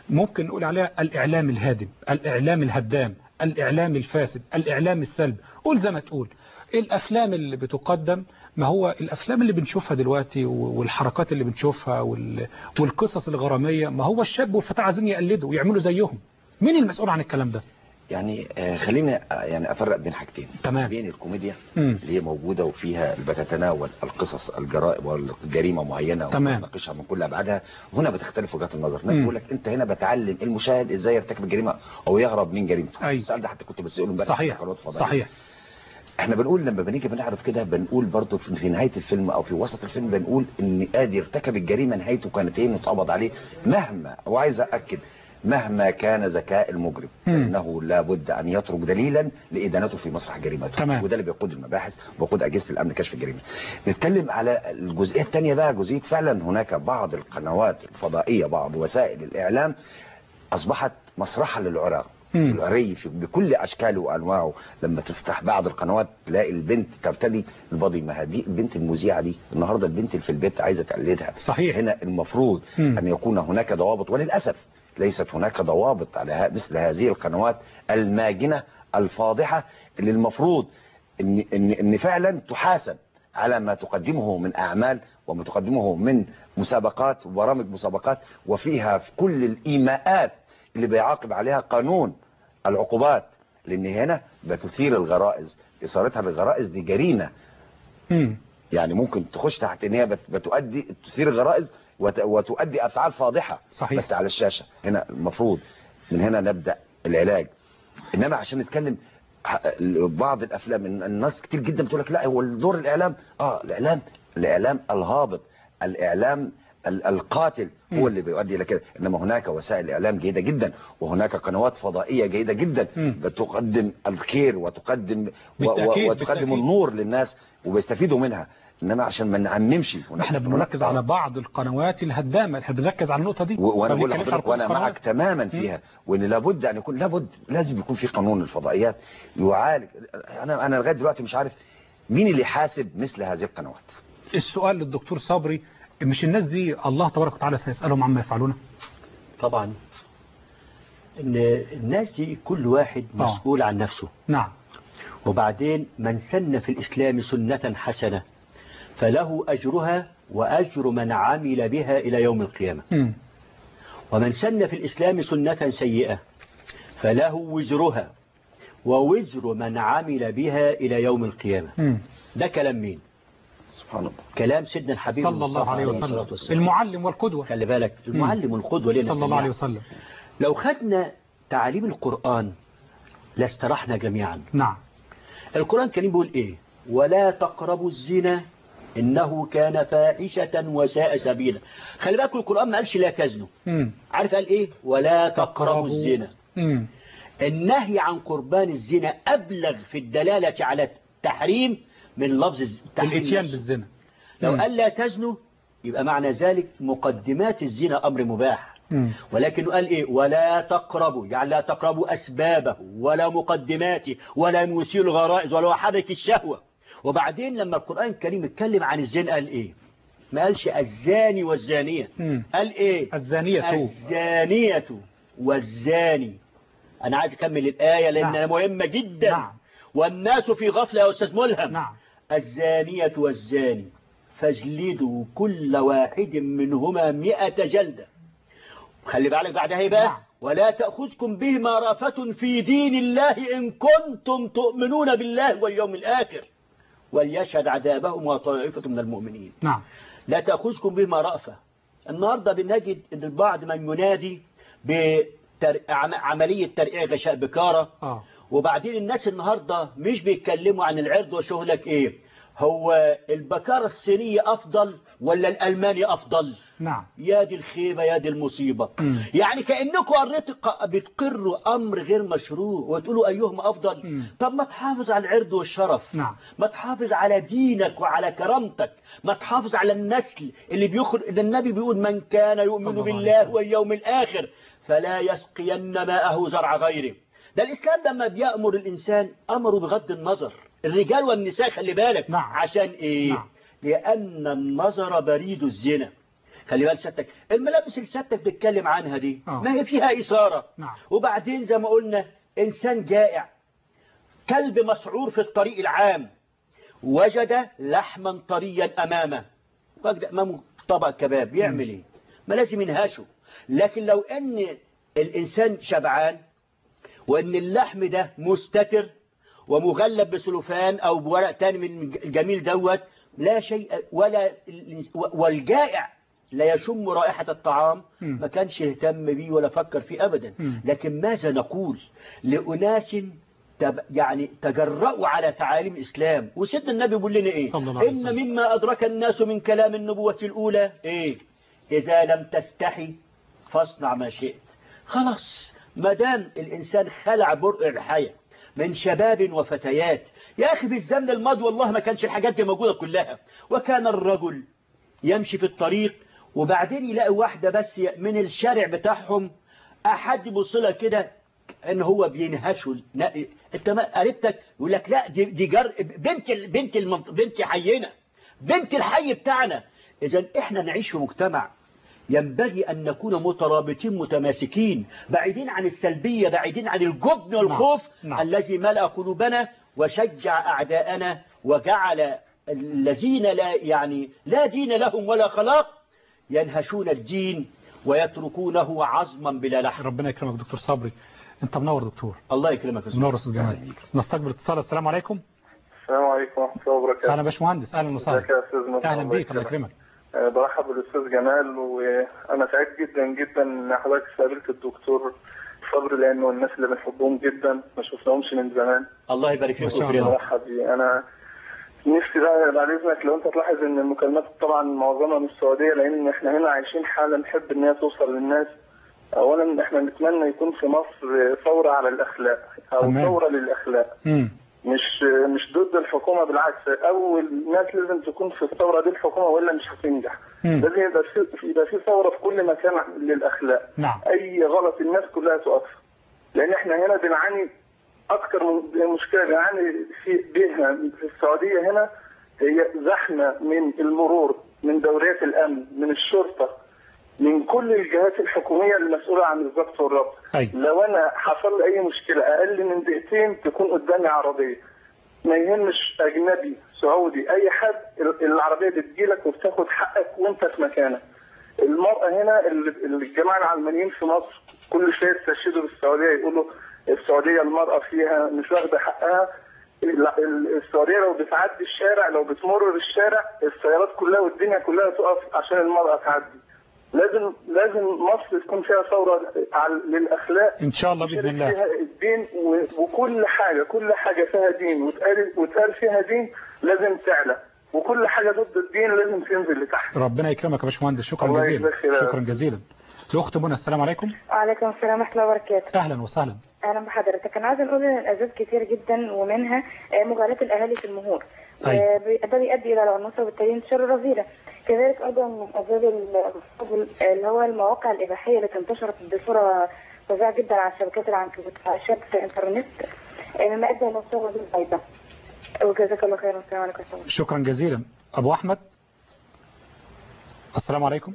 ممكن نقول عليها الإعلام الهادم الإعلام الهدام الإعلام الفاسد الإعلام السلب قول زي ما تقول الأفلام اللي بتقدم ما هو الأفلام اللي بنشوفها دلوقتي والحركات اللي بنشوفها وال- والقصص الغرامية ما هو الشاب والفتاة عايزين يقلدوا ويعملوا زيهم مين المسؤول عن الكلام ده يعني آه، خليني آه، يعني افرق بين حاجتين تمام. بين الكوميديا مم. اللي هي موجوده وفيها بتتناول القصص الجرائم والجريمه معينه تمام. وتناقشها من كل ابعادها هنا بتختلف وجهات النظر ناس مم. بيقول لك انت هنا بتعلم المشاهد ازاي يرتكب الجريمه او يهرب من جريمته أيوة. السؤال ده حتى كنت بساله امبارح صحيح في قنوات فضائية. صحيح احنا بنقول لما بنيجي بنعرض كده بنقول برضو في في نهايه الفيلم او في وسط الفيلم بنقول ان ادي ارتكب الجريمه نهايته كانت ايه واتقبض عليه مهما وعايز اكد مهما كان ذكاء المجرم مم. فانه لابد ان يترك دليلا لادانته في مسرح جريمته تمام. وده اللي بيقود المباحث وبيقود اجهزه الامن كشف الجريمه نتكلم على الجزئيه الثانيه بقى جزئيه فعلا هناك بعض القنوات الفضائيه بعض وسائل الاعلام اصبحت مسرحا للعراة مم. العري في بكل اشكاله وانواعه لما تفتح بعض القنوات تلاقي البنت ترتدي البادي ما هذه البنت المذيعه دي النهارده البنت اللي في البيت عايزه تقلدها صحيح. هنا المفروض مم. ان يكون هناك ضوابط وللاسف ليست هناك ضوابط على ه- مثل هذه القنوات الماجنه الفاضحه اللي المفروض ان ان ان فعلا تحاسب على ما تقدمه من اعمال وما تقدمه من مسابقات وبرامج مسابقات وفيها في كل الايماءات اللي بيعاقب عليها قانون العقوبات لان هنا بتثير الغرائز اثارتها للغرائز دي جريمه مم. يعني ممكن تخش تحت ان هي بت- بتؤدي تثير الغرائز وت- وتؤدي افعال فاضحه صحيح. بس على الشاشه هنا المفروض من هنا نبدا العلاج انما عشان نتكلم ح- بعض الافلام الن- الناس كتير جدا بتقول لك لا هو دور الاعلام اه الاعلام الاعلام الهابط الاعلام ال- القاتل هو اللي بيؤدي الى كده انما هناك وسائل اعلام جيده جدا وهناك قنوات فضائيه جيده جدا مم. بتقدم الخير وتقدم و- و- بالتأكيد، وتقدم بالتأكيد. النور للناس وبيستفيدوا منها انما عشان ما نعممش هناك احنا بنركز على بعض القنوات الهدامة احنا بنركز على النقطة دي و- وانا ما بقول بنتكلمش لحضرتك على وانا كل القنوات. معك تماما فيها وان لابد ان يكون لابد لازم يكون في قانون للفضائيات يعالج انا انا لغايه دلوقتي مش عارف مين اللي يحاسب مثل هذه القنوات السؤال للدكتور صبري مش الناس دي الله تبارك وتعالى سيسألهم عما يفعلونه طبعا ان الناس دي كل واحد آه. مسؤول عن نفسه نعم وبعدين من سن في الإسلام سنة حسنة فله أجرها وأجر من عمل بها إلى يوم القيامة مم. ومن سن في الإسلام سنة سيئة فله وزرها ووزر من عمل بها إلى يوم القيامة مم. ده كلام مين سبحان الله كلام سيدنا الحبيب صلى الله المصطفى عليه الصلاة وسلم والسلام. المعلم والقدوة خلي بالك المعلم والقدوة لنا صلى الله جميعاً. عليه وسلم لو خدنا تعاليم القرآن لاسترحنا جميعا نعم القرآن الكريم بيقول ايه ولا تقربوا الزنا انه كان فاحشة وساء سبيلا خلي بالك القرآن ما قالش لا تزنوا مم. عارف قال ايه ولا تقربوا الزنا مم. النهي عن قربان الزنا ابلغ في الدلالة على التحريم من لفظ الز- التحريم الاتيان نفسه. بالزنا لو مم. قال لا تزنوا يبقى معنى ذلك مقدمات الزنا امر مباح مم. ولكن قال ايه ولا تقربوا يعني لا تقربوا اسبابه ولا مقدماته ولا يثير الغرائز ولا يحرك الشهوة وبعدين لما القرآن الكريم اتكلم عن الزنا قال ايه ما قالش الزاني والزانية مم. قال ايه الزانية الزانية والزاني انا عايز اكمل الآية لانها مهمة جدا نعم. والناس في غفلة يا استاذ ملهم نعم الزانية والزاني فاجلدوا كل واحد منهما مئة جلدة خلي بالك بعدها ايه بقى نعم. ولا تأخذكم بهما رأفة في دين الله إن كنتم تؤمنون بالله واليوم الآخر وليشهد عذابهما طائفة من المؤمنين نعم لا تأخذكم بهما رأفة النهاردة بنجد أن البعض من ينادي بعملية ترقيع غشاء بكارة اه وبعدين الناس النهاردة مش بيتكلموا عن العرض وشغلك ايه هو البكارة الصينية افضل ولا الالماني افضل نعم يا دي الخيبة يا دي المصيبة مم. يعني كأنكم قريت ق- بتقروا امر غير مشروع وتقولوا ايهما افضل مم. طب ما تحافظ على العرض والشرف نعم. ما تحافظ على دينك وعلى كرامتك ما تحافظ على النسل اللي بيخرج ده النبي بيقول من كان يؤمن صلى الله عليه بالله وسلم. واليوم الآخر فلا يسقين ماءه زرع غيره ده الإسلام لما بيأمر الإنسان أمره بغض النظر الرجال والنساء خلي بالك نعم. عشان إيه نعم. لأن النظر بريد الزنا خلي بالك سيادتك الملابس اللي سيادتك بتتكلم عنها دي آه. ما هي فيها إثارة نعم وبعدين زي ما قلنا إنسان جائع كلب مسعور في الطريق العام وجد لحما طريا أمامه وجد أمامه طبق كباب يعمل إيه ما لازم ينهشه لكن لو أن الإنسان شبعان وأن اللحم ده مستتر ومغلب بسلوفان أو بورق تاني من الجميل دوت لا شيء ولا والجائع لا يشم رائحة الطعام مم. ما كانش يهتم بيه ولا فكر فيه أبدا مم. لكن ماذا نقول لأناس تب يعني تجرأوا على تعاليم الإسلام وسيدنا النبي بيقول لنا إيه صلى الله عليه إن وسلم. مما أدرك الناس من كلام النبوة الأولى إيه إذا لم تستحي فاصنع ما شئت خلاص ما دام الإنسان خلع برء الحياة من شباب وفتيات يا أخي في الزمن الماضي والله ما كانش الحاجات دي موجودة كلها وكان الرجل يمشي في الطريق وبعدين يلاقي واحدة بس من الشارع بتاعهم أحد يبص لها كده ان هو بينهشوا لا، انت ما قريبتك يقول لك لا دي, دي جر بنت ال- بنت المنط... بنت حينا بنت الحي بتاعنا اذا احنا نعيش في مجتمع ينبغي أن نكون مترابطين متماسكين بعيدين عن السلبية بعيدين عن الجبن والخوف نعم. الذي ملأ قلوبنا وشجع أعداءنا وجعل الذين لا يعني لا دين لهم ولا خلاق ينهشون الدين ويتركونه عظما بلا لحم ربنا يكرمك دكتور صبري انت منور دكتور الله يكرمك يا أستاذ. منور استاذ جمال نستقبل اتصال السلام عليكم السلام عليكم ورحمة الله وبركاته اهلا يا باشمهندس اهلا ازيك وسهلا يا أستاذ مصطفى اهلا بيك الله يكرمك آه، برحب بالأستاذ جمال وأنا سعيد جدا جدا إن حضرتك استقبلت الدكتور صبري لأنه الناس اللي بنحبهم جدا ما شفناهمش من زمان الله يبارك فيك ما شاء ويكرمك. الله. برحب بيه أنا نفسي بقى بعد إذنك لو أنت تلاحظ إن المكالمات طبعا معظمها من السعودية لأن إحنا هنا عايشين حالة نحب إن هي توصل للناس أولا إحنا نتمنى يكون في مصر ثورة على الأخلاق أو تمام. ثورة للأخلاق امم مش مش ضد الحكومه بالعكس اول ناس لازم تكون في الثوره دي الحكومه والا مش هتنجح مم. لازم يبقى في يبقى في ثوره في كل مكان للاخلاق نعم اي غلط الناس كلها تقف لان احنا هنا بنعاني اكتر من مشكله بنعاني في بيها في السعوديه هنا هي زحمه من المرور من دوريات الامن من الشرطه من كل الجهات الحكوميه المسؤوله عن الضبط والربط أي. لو انا حصل لي اي مشكله اقل من دقيقتين تكون قدامي عربيه ما يهمش اجنبي سعودي اي حد ال- العربيه بتجيلك وبتاخد حقك وانت في مكانك المرأة هنا ال- الجماعة العلمانيين في مصر كل شوية يستشهدوا بالسعودية يقولوا السعودية المرأة فيها مش واخدة حقها لا، ال- السعودية لو بتعدي الشارع لو بتمر بالشارع السيارات كلها والدنيا كلها تقف عشان المرأة تعدي لازم لازم مصر تكون فيها ثورة على- للأخلاق ان شاء الله باذن يشارك الله فيها الدين و- وكل حاجة كل حاجة فيها دين وتقال وتقال فيها دين لازم تعلى وكل حاجة ضد الدين لازم تنزل لتحت ربنا يكرمك يا باشمهندس شكرا الله جزيلا يجزاك خير. شكرا جزيلا الاخت منى السلام عليكم وعليكم السلام ورحمة الله وبركاته اهلا وسهلا أهلا بحضرتك أنا عايزة نقول إن الأسباب كتير جدا ومنها آه، مغالاة الأهالي في المهور أي. وبي- ده بيؤدي إلى العنوسة وبالتالي انتشار الرذيلة كذلك أيضا من أسباب ال- اللي هو المواقع الإباحية التي انتشرت بصورة فظيعة جدا على الشبكات العنكبوت على شبكة الإنترنت آه، مما أدى إلى انتشار هذه الأيضا وجزاك الله خيرا والسلام عليكم ورحمة الله شكرا جزيلا ابو احمد السلام عليكم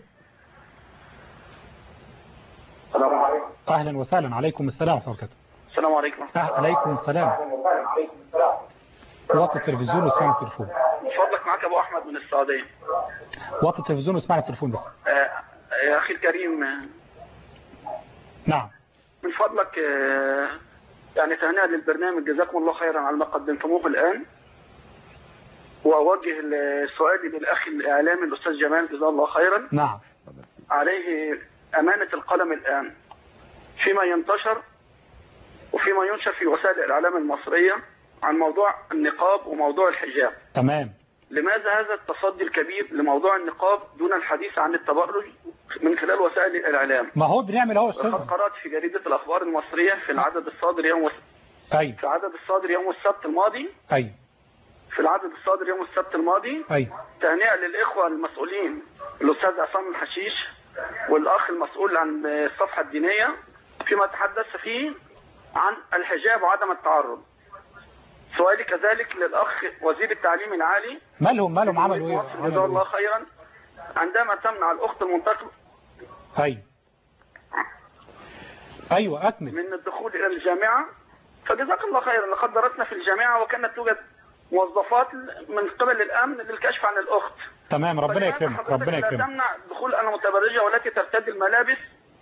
السلام عليكم اهلا وسهلا عليكم السلام ورحمه الله وبركاته السلام عليكم أه عليكم السلام وطي التلفزيون واسمعنا التليفون من فضلك معك ابو احمد من السعوديه وطي التلفزيون واسمعنا التليفون بس آه، يا اخي الكريم آه، نعم من فضلك آه، يعني تهنئه للبرنامج جزاكم الله خيرا على ما قدمتموه الان واوجه سؤالي للاخ الاعلامي الاستاذ جمال جزاه الله خيرا نعم عليه امانه القلم الان فيما ينتشر وفيما ينشر في وسائل الاعلام المصريه عن موضوع النقاب وموضوع الحجاب تمام لماذا هذا التصدي الكبير لموضوع النقاب دون الحديث عن التبرج من خلال وسائل الإعلام ما هو بنعمل اهو يا لقد استاذ قرأت في جريدة الأخبار المصرية في العدد الصادر يوم اي في العدد الصادر يوم السبت الماضي اي في العدد الصادر يوم السبت الماضي اي تهنئة للإخوة المسؤولين الأستاذ عصام الحشيش والأخ المسؤول عن الصفحة الدينية فيما تحدث فيه عن الحجاب وعدم التعرض سؤالي كذلك للأخ وزير التعليم العالي مالهم مالهم عملوا مصر ايه جزاه عملوا الله إيه؟ خيرا عندما تمنع الأخت المنتقبة أيوة أيوة أكمل من الدخول إلى الجامعة فجزاك الله خيرا لقد درسنا في الجامعة وكانت توجد موظفات من قبل الأمن للكشف عن الأخت تمام ربنا فلماذا يكرمك حضرتك ربنا لا يكرمك تمنع دخول المتبرجة والتي ترتدي الملابس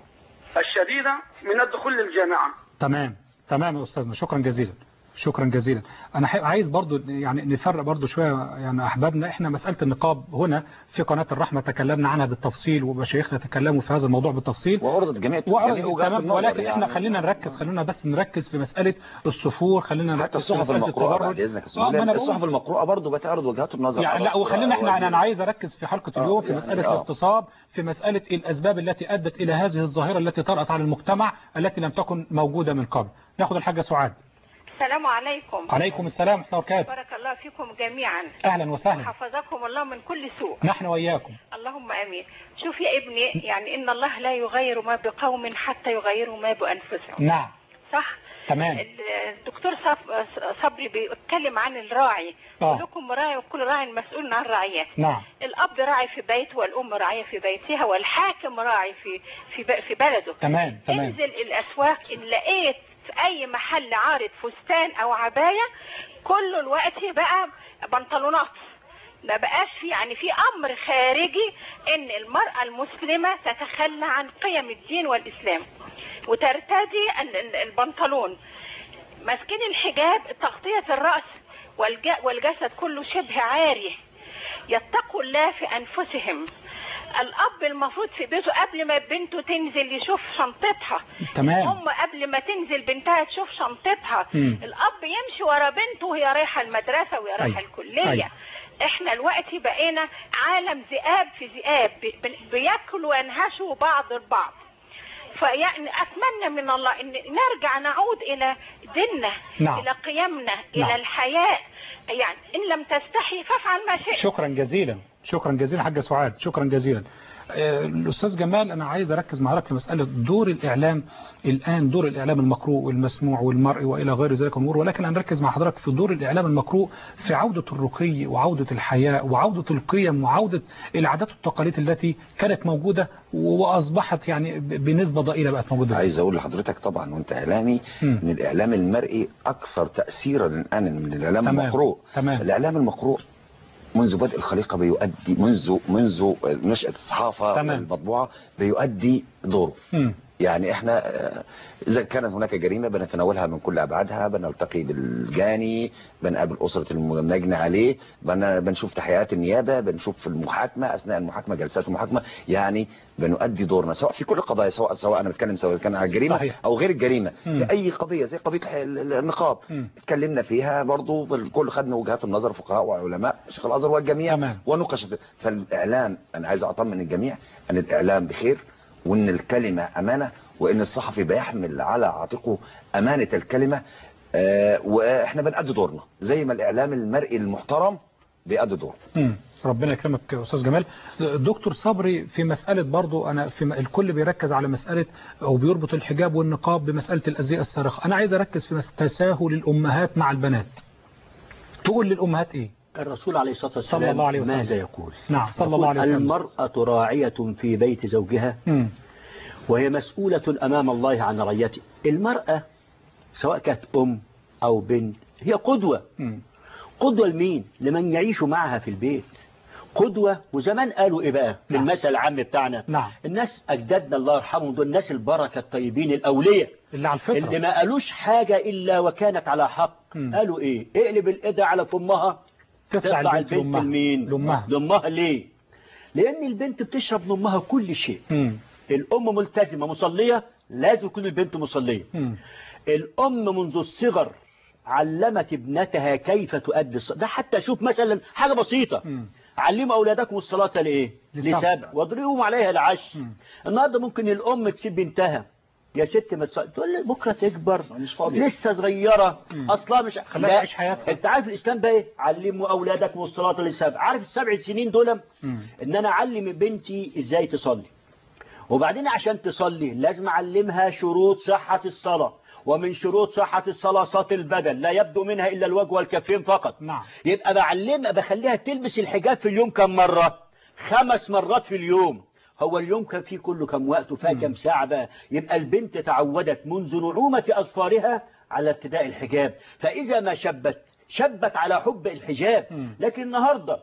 الشديدة من الدخول للجامعة تمام تمام يا أستاذنا شكرا جزيلا شكرا جزيلا انا ح- عايز برضو يعني نفرق برضو شويه يعني احبابنا احنا مساله النقاب هنا في قناه الرحمه تكلمنا عنها بالتفصيل ومشايخنا تكلموا في هذا الموضوع بالتفصيل وعرضت جميع وعرض جميع وجهات تمام النظر ولكن احنا يعني. خلينا نركز خلينا بس نركز في مساله الصفور خلينا نركز حتى في الصحف مسألة المقروءه التبرج. بعد اذنك يا آه، ما أنا سليمان بقول- الصحف المقروءه برضه بتعرض وجهات النظر يعني لا على- وخلينا احنا وزن- انا عايز اركز في حلقه آه، اليوم في يعني مساله آه. الاغتصاب في مساله الاسباب التي ادت الى هذه الظاهره التي طرات على المجتمع التي لم تكن موجوده من قبل ناخد الحاجه سعاد السلام عليكم عليكم السلام ورحمه الله وبركاته بارك الله فيكم جميعا اهلا وسهلا حفظكم الله من كل سوء نحن واياكم اللهم امين شوف يا ابني يعني ان الله لا يغير ما بقوم حتى يغيروا ما بانفسهم نعم صح تمام الدكتور صف- صبري بيتكلم عن الراعي آه. كلكم راعي وكل راع مسؤول عن رعيته نعم الاب راعي في بيته والام راعيه في بيتها والحاكم راعي في في ب- في بلده تمام تمام انزل الاسواق ان لقيت في اي محل عارض فستان او عبايه كله الوقت بقى بنطلونات ما بقاش في يعني في امر خارجي ان المراه المسلمه تتخلى عن قيم الدين والاسلام وترتدي ال- ال- البنطلون ماسكين الحجاب تغطيه الراس والج- والجسد كله شبه عاري يتقوا الله في انفسهم الاب المفروض في بيته قبل ما بنته تنزل يشوف شنطتها تمام الام قبل ما تنزل بنتها تشوف شنطتها مم. الاب يمشي ورا بنته وهي رايحه المدرسه وهي رايحه أيوة. الكليه أيوة. احنا الوقت بقينا عالم ذئاب في ذئاب بي- بي- بياكلوا وينهشوا بعض البعض فيعني اتمنى من الله ان نرجع نعود الى ديننا نعم. الى قيمنا نعم. الى الحياء يعني ان لم تستحي فافعل ما شئت شكرا جزيلا شكرا جزيلا حاجة سعاد شكرا جزيلا آه، الأستاذ جمال أنا عايز أركز مع حضرتك في مسألة دور الإعلام الآن دور الإعلام المقروء والمسموع والمرئي وإلى غير ذلك الأمور ولكن أنا أركز مع حضرتك في دور الإعلام المقروء في عودة الرقي وعودة الحياء وعودة القيم وعودة العادات والتقاليد التي كانت موجودة وأصبحت يعني ب- بنسبة ضئيلة بقت موجودة عايز اقول لحضرتك طبعا وانت اعلامي مم. ان الاعلام المرئي اكثر تاثيرا الان من الاعلام تمام. المقروء تمام. الاعلام المقروء منذ بدء الخليقه بيؤدي منذ منذ نشاه الصحافه تمام. المطبوعه بيؤدي دوره مم. يعني احنا آه، اذا كانت هناك جريمه بنتناولها من كل ابعادها بنلتقي بالجاني بنقابل اسره المجني عليه بن- بنشوف تحقيقات النيابه بنشوف المحاكمه اثناء المحاكمه جلسات المحاكمه يعني بنؤدي دورنا سواء في كل القضايا سواء سواء انا بتكلم سواء كان على الجريمه صحيح. او غير الجريمه مم. في اي قضيه زي قضيه الح- ال- النقاب مم. اتكلمنا فيها برضو الكل خدنا وجهات النظر فقهاء وعلماء شيخ الازهر والجميع تمام. ونقشت فالاعلام انا عايز اطمن الجميع ان الاعلام بخير وان الكلمه امانه وان الصحفي بيحمل على عاتقه امانه الكلمه آه، واحنا بنأدي دورنا زي ما الاعلام المرئي المحترم بيأدي دوره مم. ربنا يكرمك يا استاذ جمال دكتور صبري في مسألة برضو أنا في م- الكل بيركز على مسألة أو بيربط الحجاب والنقاب بمسألة الأزياء الصارخة أنا عايز أركز في مس- تساهل الأمهات مع البنات تقول للأمهات إيه الرسول عليه الصلاة والسلام صلى الله عليه وسلم. ماذا يقول نعم صلى الله عليه يقول وسلم المرأة راعية في بيت زوجها مم. وهي مسؤولة أمام الله عن رعيته المرأة سواء كانت أم أو بنت هي قدوة مم. قدوة لمين لمن يعيش معها في البيت قدوة وزمان قالوا إيه بقى في نعم. المثل العام بتاعنا نعم الناس أجدادنا الله يرحمهم دول الناس البركة الطيبين الأولياء اللي على الفطرة اللي ما قالوش حاجة إلا وكانت على حق مم. قالوا إيه اقلب الإيدة على فمها تطلع تطلع البنت البنت لأمها. لمين لأمها. لأمها ليه لأن البنت بتشرب من أمها كل شيء مم. الأم ملتزمة مصلية لازم تكون البنت مصلية مم. الأم منذ الصغر علمت ابنتها كيف تؤدي الصلاة ده حتى شوف مثلا حاجة بسيطة مم. علموا أولادكم الصلاة لإيه لسبع. لسبع واضربهم عليها العشر مم. النهاردة ممكن الأم تسيب بنتها يا ست ما تصلي تقول لي بكرة تكبر مش فاضية. لسه صغيرة مم. أصلا مش خليها لا. تعيش حياتها. أنت عارف الإسلام بقى إيه علموا أولادكم الصلاة للسبع عارف السبع سنين دول مم. إن أنا أعلم بنتي إزاي تصلي وبعدين عشان تصلي لازم أعلمها شروط صحة الصلاة ومن شروط صحة الصلاة صلاة البدن لا يبدو منها إلا الوجه والكفين فقط نعم يبقى بعلمها بخليها تلبس الحجاب في اليوم كم مرة خمس مرات في اليوم هو اليوم كان فيه كله كم وقت وفيها كم ساعة بقى يبقى البنت تعودت منذ نعومة أظفارها على ارتداء الحجاب فإذا ما شبت شبت على حب الحجاب لكن النهاردة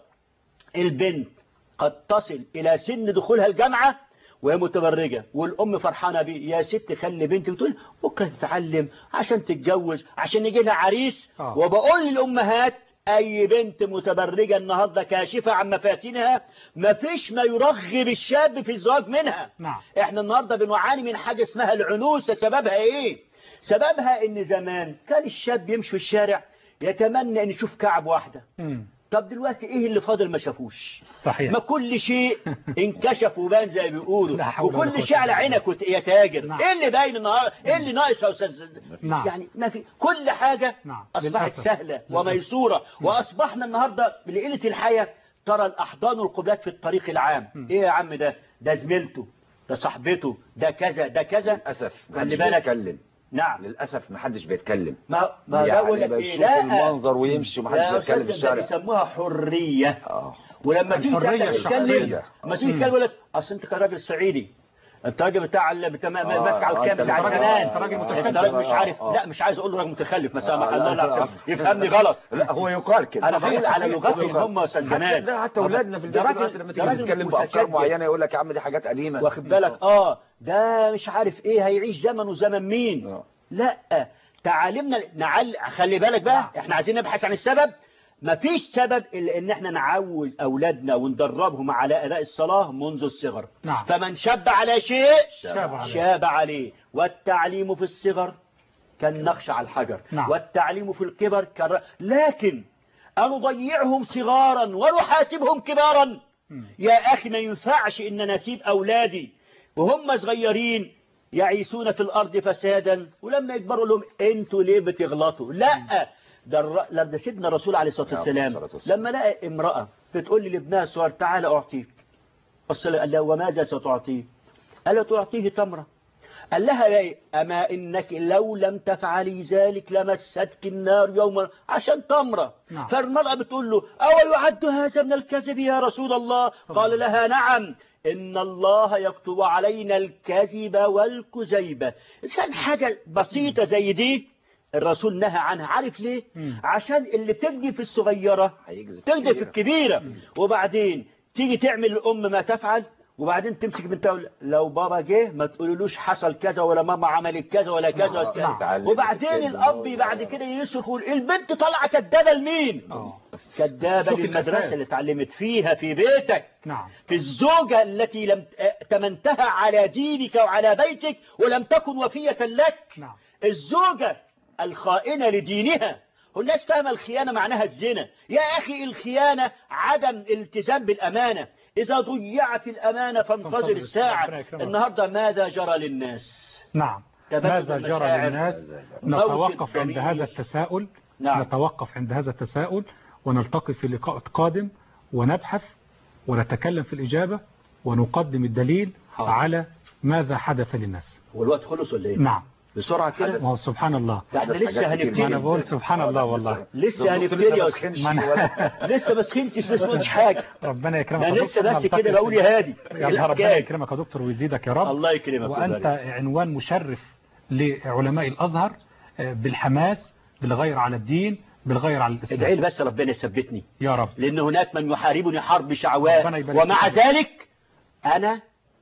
البنت قد تصل إلى سن دخولها الجامعة وهي متبرجة والأم فرحانة بيه يا ست خلي بنتي بتقول بكرة تتعلم عشان تتجوز عشان يجي لها عريس آه. وبقول للأمهات أي بنت متبرجة النهاردة كاشفة عن مفاتنها مفيش ما يرغب الشاب في الزواج منها نعم احنا النهاردة بنعاني من حاجة اسمها العنوسة سببها ايه سببها ان زمان كان الشاب يمشي في الشارع يتمنى ان يشوف كعب واحدة مم. طب دلوقتي ايه اللي فاضل ما شافوش صحيح ما كل شيء انكشف وبان زي ما بيقولوا لا حول ولا وكل قوة شيء على إلا عينك وت- يا تاجر نعم. ايه اللي باين النهارده ايه اللي ناقص يا استاذ نعم. يعني ما في كل حاجه نعم. اصبحت للأسف. سهله للأسف. وميسوره واصبحنا النهارده لقله الحياه ترى الاحضان والقبلات في الطريق العام ايه يا عم ده ده زميلته ده صاحبته ده كذا ده كذا للاسف خلي محدش بالك بيتكلم نعم للاسف محدش بيتكلم ما ما ده يعني بقول لك ايه بيشوف لا المنظر ويمشي ومحدش يا بيتكلم أستاذ في ده الشارع بيسموها حريه اه ولما تيجي الحرية ساعتها تتكلم الشخصية. لما تيجي تتكلم يقول لك اصل انت كان راجل صعيدي انت راجل بتاع ال- بتاع ما- آه، ماسك على آه، الكام أنت بتاع راجل- زمان أنت راجل متخلف. انت راجل مش آه، عارف آه. لا مش عايز اقول له راجل متخلف مثلا آه، ما لا، لا لا لا. يفهمني غلط لا هو يقال كده انا بقول على صحيح، لغتهم يقال. هم يا استاذ حتى- جمال لا، حتى اولادنا في ده البيت راجل- دلوقتي لما ده تيجي راجل تتكلم في افكار متشدد. معينه يقول لك يا عم دي حاجات قديمه واخد بالك اه ده مش عارف ايه هيعيش زمن وزمن مين آه. لا تعالمنا نعل خلي بالك بقى احنا عايزين نبحث عن السبب مفيش سبب الا ان احنا نعود اولادنا وندربهم على اداء الصلاه منذ الصغر نعم. فمن شب على شيء شاب عليه. شاب عليه والتعليم في الصغر كالنقش على الحجر نعم. والتعليم في الكبر كالر... لكن أنضيعهم صغارا ونحاسبهم كبارا يا أخي ما ينفعش إن نسيب أولادي وهم صغيرين يعيشون في الأرض فسادا ولما يكبروا لهم أنتوا ليه بتغلطوا لا ده, الر... لا ده سيدنا الرسول عليه الصلاة عليه والسلام الصلاة والسلام. لما لقى امرأة بتقول لي لابنها الصغير تعالى أعطيك الصلاة قال لها وماذا ستعطيه قال لها تعطيه تمرة قال لها ايه أما إنك لو لم تفعلي ذلك لمستك النار يوما عشان تمرة نعم. فالمرأة بتقول له أو يعد هذا من الكذب يا رسول الله قال لها نعم إن الله يكتب علينا الكذب والكذيبة كان حاجة بسيطة زي دي الرسول نهى عنها عارف ليه مم. عشان اللي تجدي في الصغيرة هيجذب تجدي في كبيرة. الكبيرة وبعدين تيجي تعمل الأم ما تفعل وبعدين تمسك بنتها ولا- لو بابا جه ما تقولولوش حصل كذا ولا ماما عملت كذا ولا كذا ولا كذا تعلم وبعدين الكذب الأب و- بعد كده يصرخ ويقول البنت طالعة كدابة لمين آه. كدابة شوف للمدرسة الأساس. اللي اتعلمت فيها في بيتك نعم في الزوجة التي لم ت- تمنتها على دينك وعلى بيتك ولم تكن وفية لك نعم الزوجة الخائنة لدينها والناس فاهمة الخيانة معناها الزنا يا أخي الخيانة عدم التزام بالأمانة إذا ضيعت الأمانة فانتظر فانتظر ربنا الساعة يكرمك. النهاردة ماذا جرى للناس نعم تبادل ماذا جرى المشاعر. للناس موت نتوقف عند الضمير. هذا التساؤل نعم. نتوقف عند هذا التساؤل ونلتقي في لقاء قادم ونبحث ونتكلم في الإجابة ونقدم الدليل حاضر. على ماذا حدث للناس والوقت خلص ولا إيه نعم بسرعة كده ما هو سبحان الله ده احنا لسه ما أنا هنبتدي بقول سبحان الله والله لسه هنبتدي يا أستاذ. ما أنا- لسه ما سخنتش لسه ما قلتش حاجة ربنا يكرمك ده يا لسه دكتور، بس نلتقي كده في- بقول يا هادي يا إيه ربنا الحكاية؟ يكرمك يا دكتور ويزيدك يا رب الله يكرمك وأنت ويبارك. عنوان مشرف لعلماء الأزهر آه، بالحماس بالغير على الدين بالغير على ادعي الإسلام لي بس ربنا يثبتني يا رب لأن هناك من يحاربني حرب شعواء ربنا يبارك ومع فيك. ذلك أنا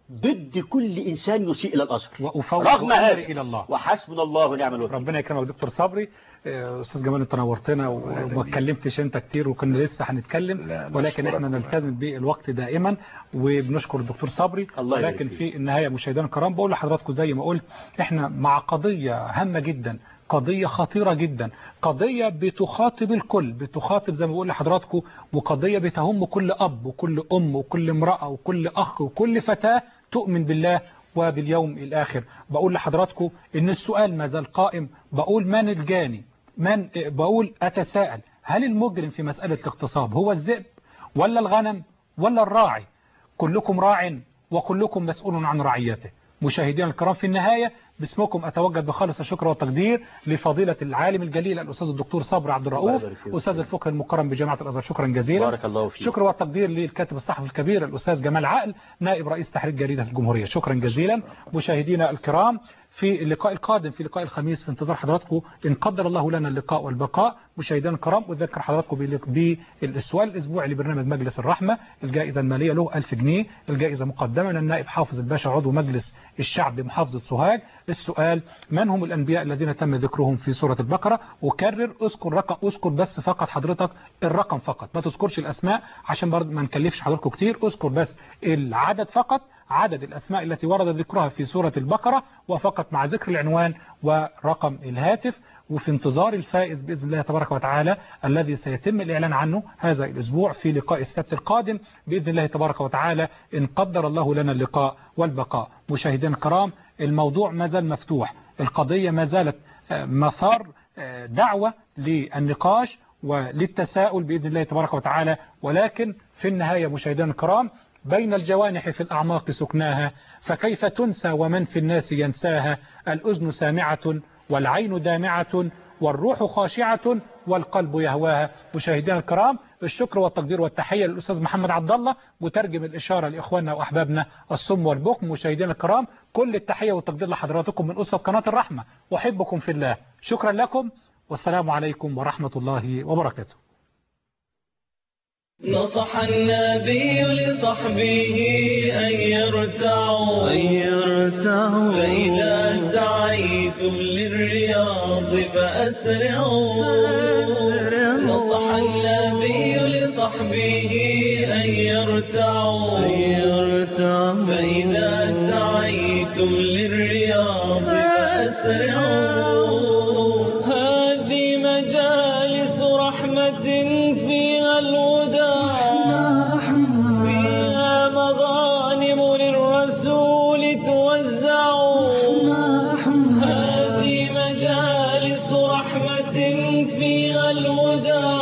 ضد كل إنسان يسيء إلى الأزهر وأفوض رغم أمري هذا إلى الله وحسبنا الله ونعم الوكيل ربنا يكرمك دكتور صبري آه، استاذ جمال انت نورتنا وما اتكلمتش انت كتير وكنا لسه هنتكلم لا، ولكن نشكرك احنا والله. نلتزم بالوقت دائما وبنشكر الدكتور صبري الله يبارك ولكن فيك. في النهايه مشاهدينا الكرام بقول لحضراتكم زي ما قلت احنا مع قضيه هامه جدا قضية خطيرة جدا قضية بتخاطب الكل بتخاطب زي ما بقول لحضراتكم وقضية بتهم كل أب وكل أم وكل امرأة وكل أخ وكل فتاة تؤمن بالله وباليوم الآخر بقول لحضراتكم إن السؤال ما زال قائم بقول من الجاني من بقول أتساءل هل المجرم في مسألة الاغتصاب هو الذئب ولا الغنم ولا الراعي كلكم راع وكلكم مسؤول عن رعيته مشاهدينا الكرام في النهاية باسمكم أتوجد بخالص الشكر والتقدير لفضيلة العالم الجليل الأستاذ الدكتور صبر عبد الرؤوف يبارك فيك. أستاذ الفقه المكرم بجامعة الأزهر شكرا جزيلا بارك الله فيك. شكر والتقدير للكاتب الصحفي الكبير الأستاذ جمال عقل نائب رئيس تحرير جريدة الجمهورية شكرا جزيلا مشاهدينا الكرام في اللقاء القادم في لقاء الخميس في انتظار حضراتكم إن قدر الله لنا اللقاء والبقاء مشاهدينا الكرام أذكر حضراتكم بال- بالسؤال الأسبوعي لبرنامج مجلس الرحمة الجائزة المالية له 1000 جنيه الجائزة مقدمة من النائب حافظ الباشا عضو مجلس الشعب بمحافظة سوهاج السؤال من هم الأنبياء الذين تم ذكرهم في سورة البقرة وكرر اذكر رقم اذكر بس فقط حضرتك الرقم فقط ما تذكرش الأسماء عشان برضه ما نكلفش حضراتكم كتير اذكر بس العدد فقط عدد الأسماء التي ورد ذكرها في سورة البقرة وفقط مع ذكر العنوان ورقم الهاتف وفي انتظار الفائز بإذن الله تبارك وتعالى الذي سيتم الإعلان عنه هذا الأسبوع في لقاء السبت القادم بإذن الله تبارك وتعالى إن قدر الله لنا اللقاء والبقاء مشاهدينا الكرام الموضوع ما زال مفتوح القضية ما زالت آه، مثار آه، دعوة للنقاش وللتساؤل بإذن الله تبارك وتعالى ولكن في النهاية مشاهدينا الكرام بين الجوانح في الأعماق سكناها فكيف تنسى ومن في الناس ينساها الأذن سامعة والعين دامعة والروح خاشعة والقلب يهواها مشاهدينا الكرام الشكر والتقدير والتحية للأستاذ محمد عبد الله مترجم الإشارة لإخواننا وأحبابنا الصم والبكم مشاهدينا الكرام كل التحية والتقدير لحضراتكم من أسرة قناة الرحمة أحبكم في الله شكرا لكم والسلام عليكم ورحمة الله وبركاته نصح النبي لصحبه أن يرتعوا أن يرتعوا فإذا سعيتم للرياض فأسرعوا نصح النبي لصحبه أن يرتعوا أن يرتعوا فإذا سعيتم للرياض فأسرعوا هذه مجالس رحمة فيها الهدى فيها مغانم للرسول توزع هذه مجالس رحمة فيها الهدى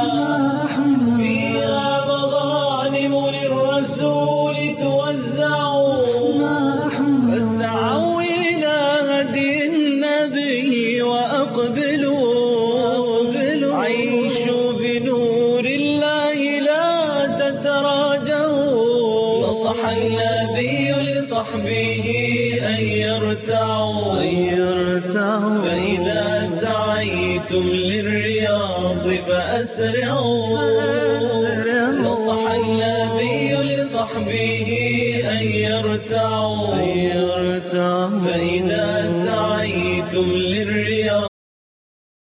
فيها مغانم للرسول توزع فاسعوا إلى هدي النبي وأقبلوا عيشوا بنور الله لا تتراجعوا نصح النبي لصحبه أن يرتعوا فإذا سعيتم للرياض فأسرعوا نصح النبي لصحبه أن يرتعوا فإذا سعيتم للرياض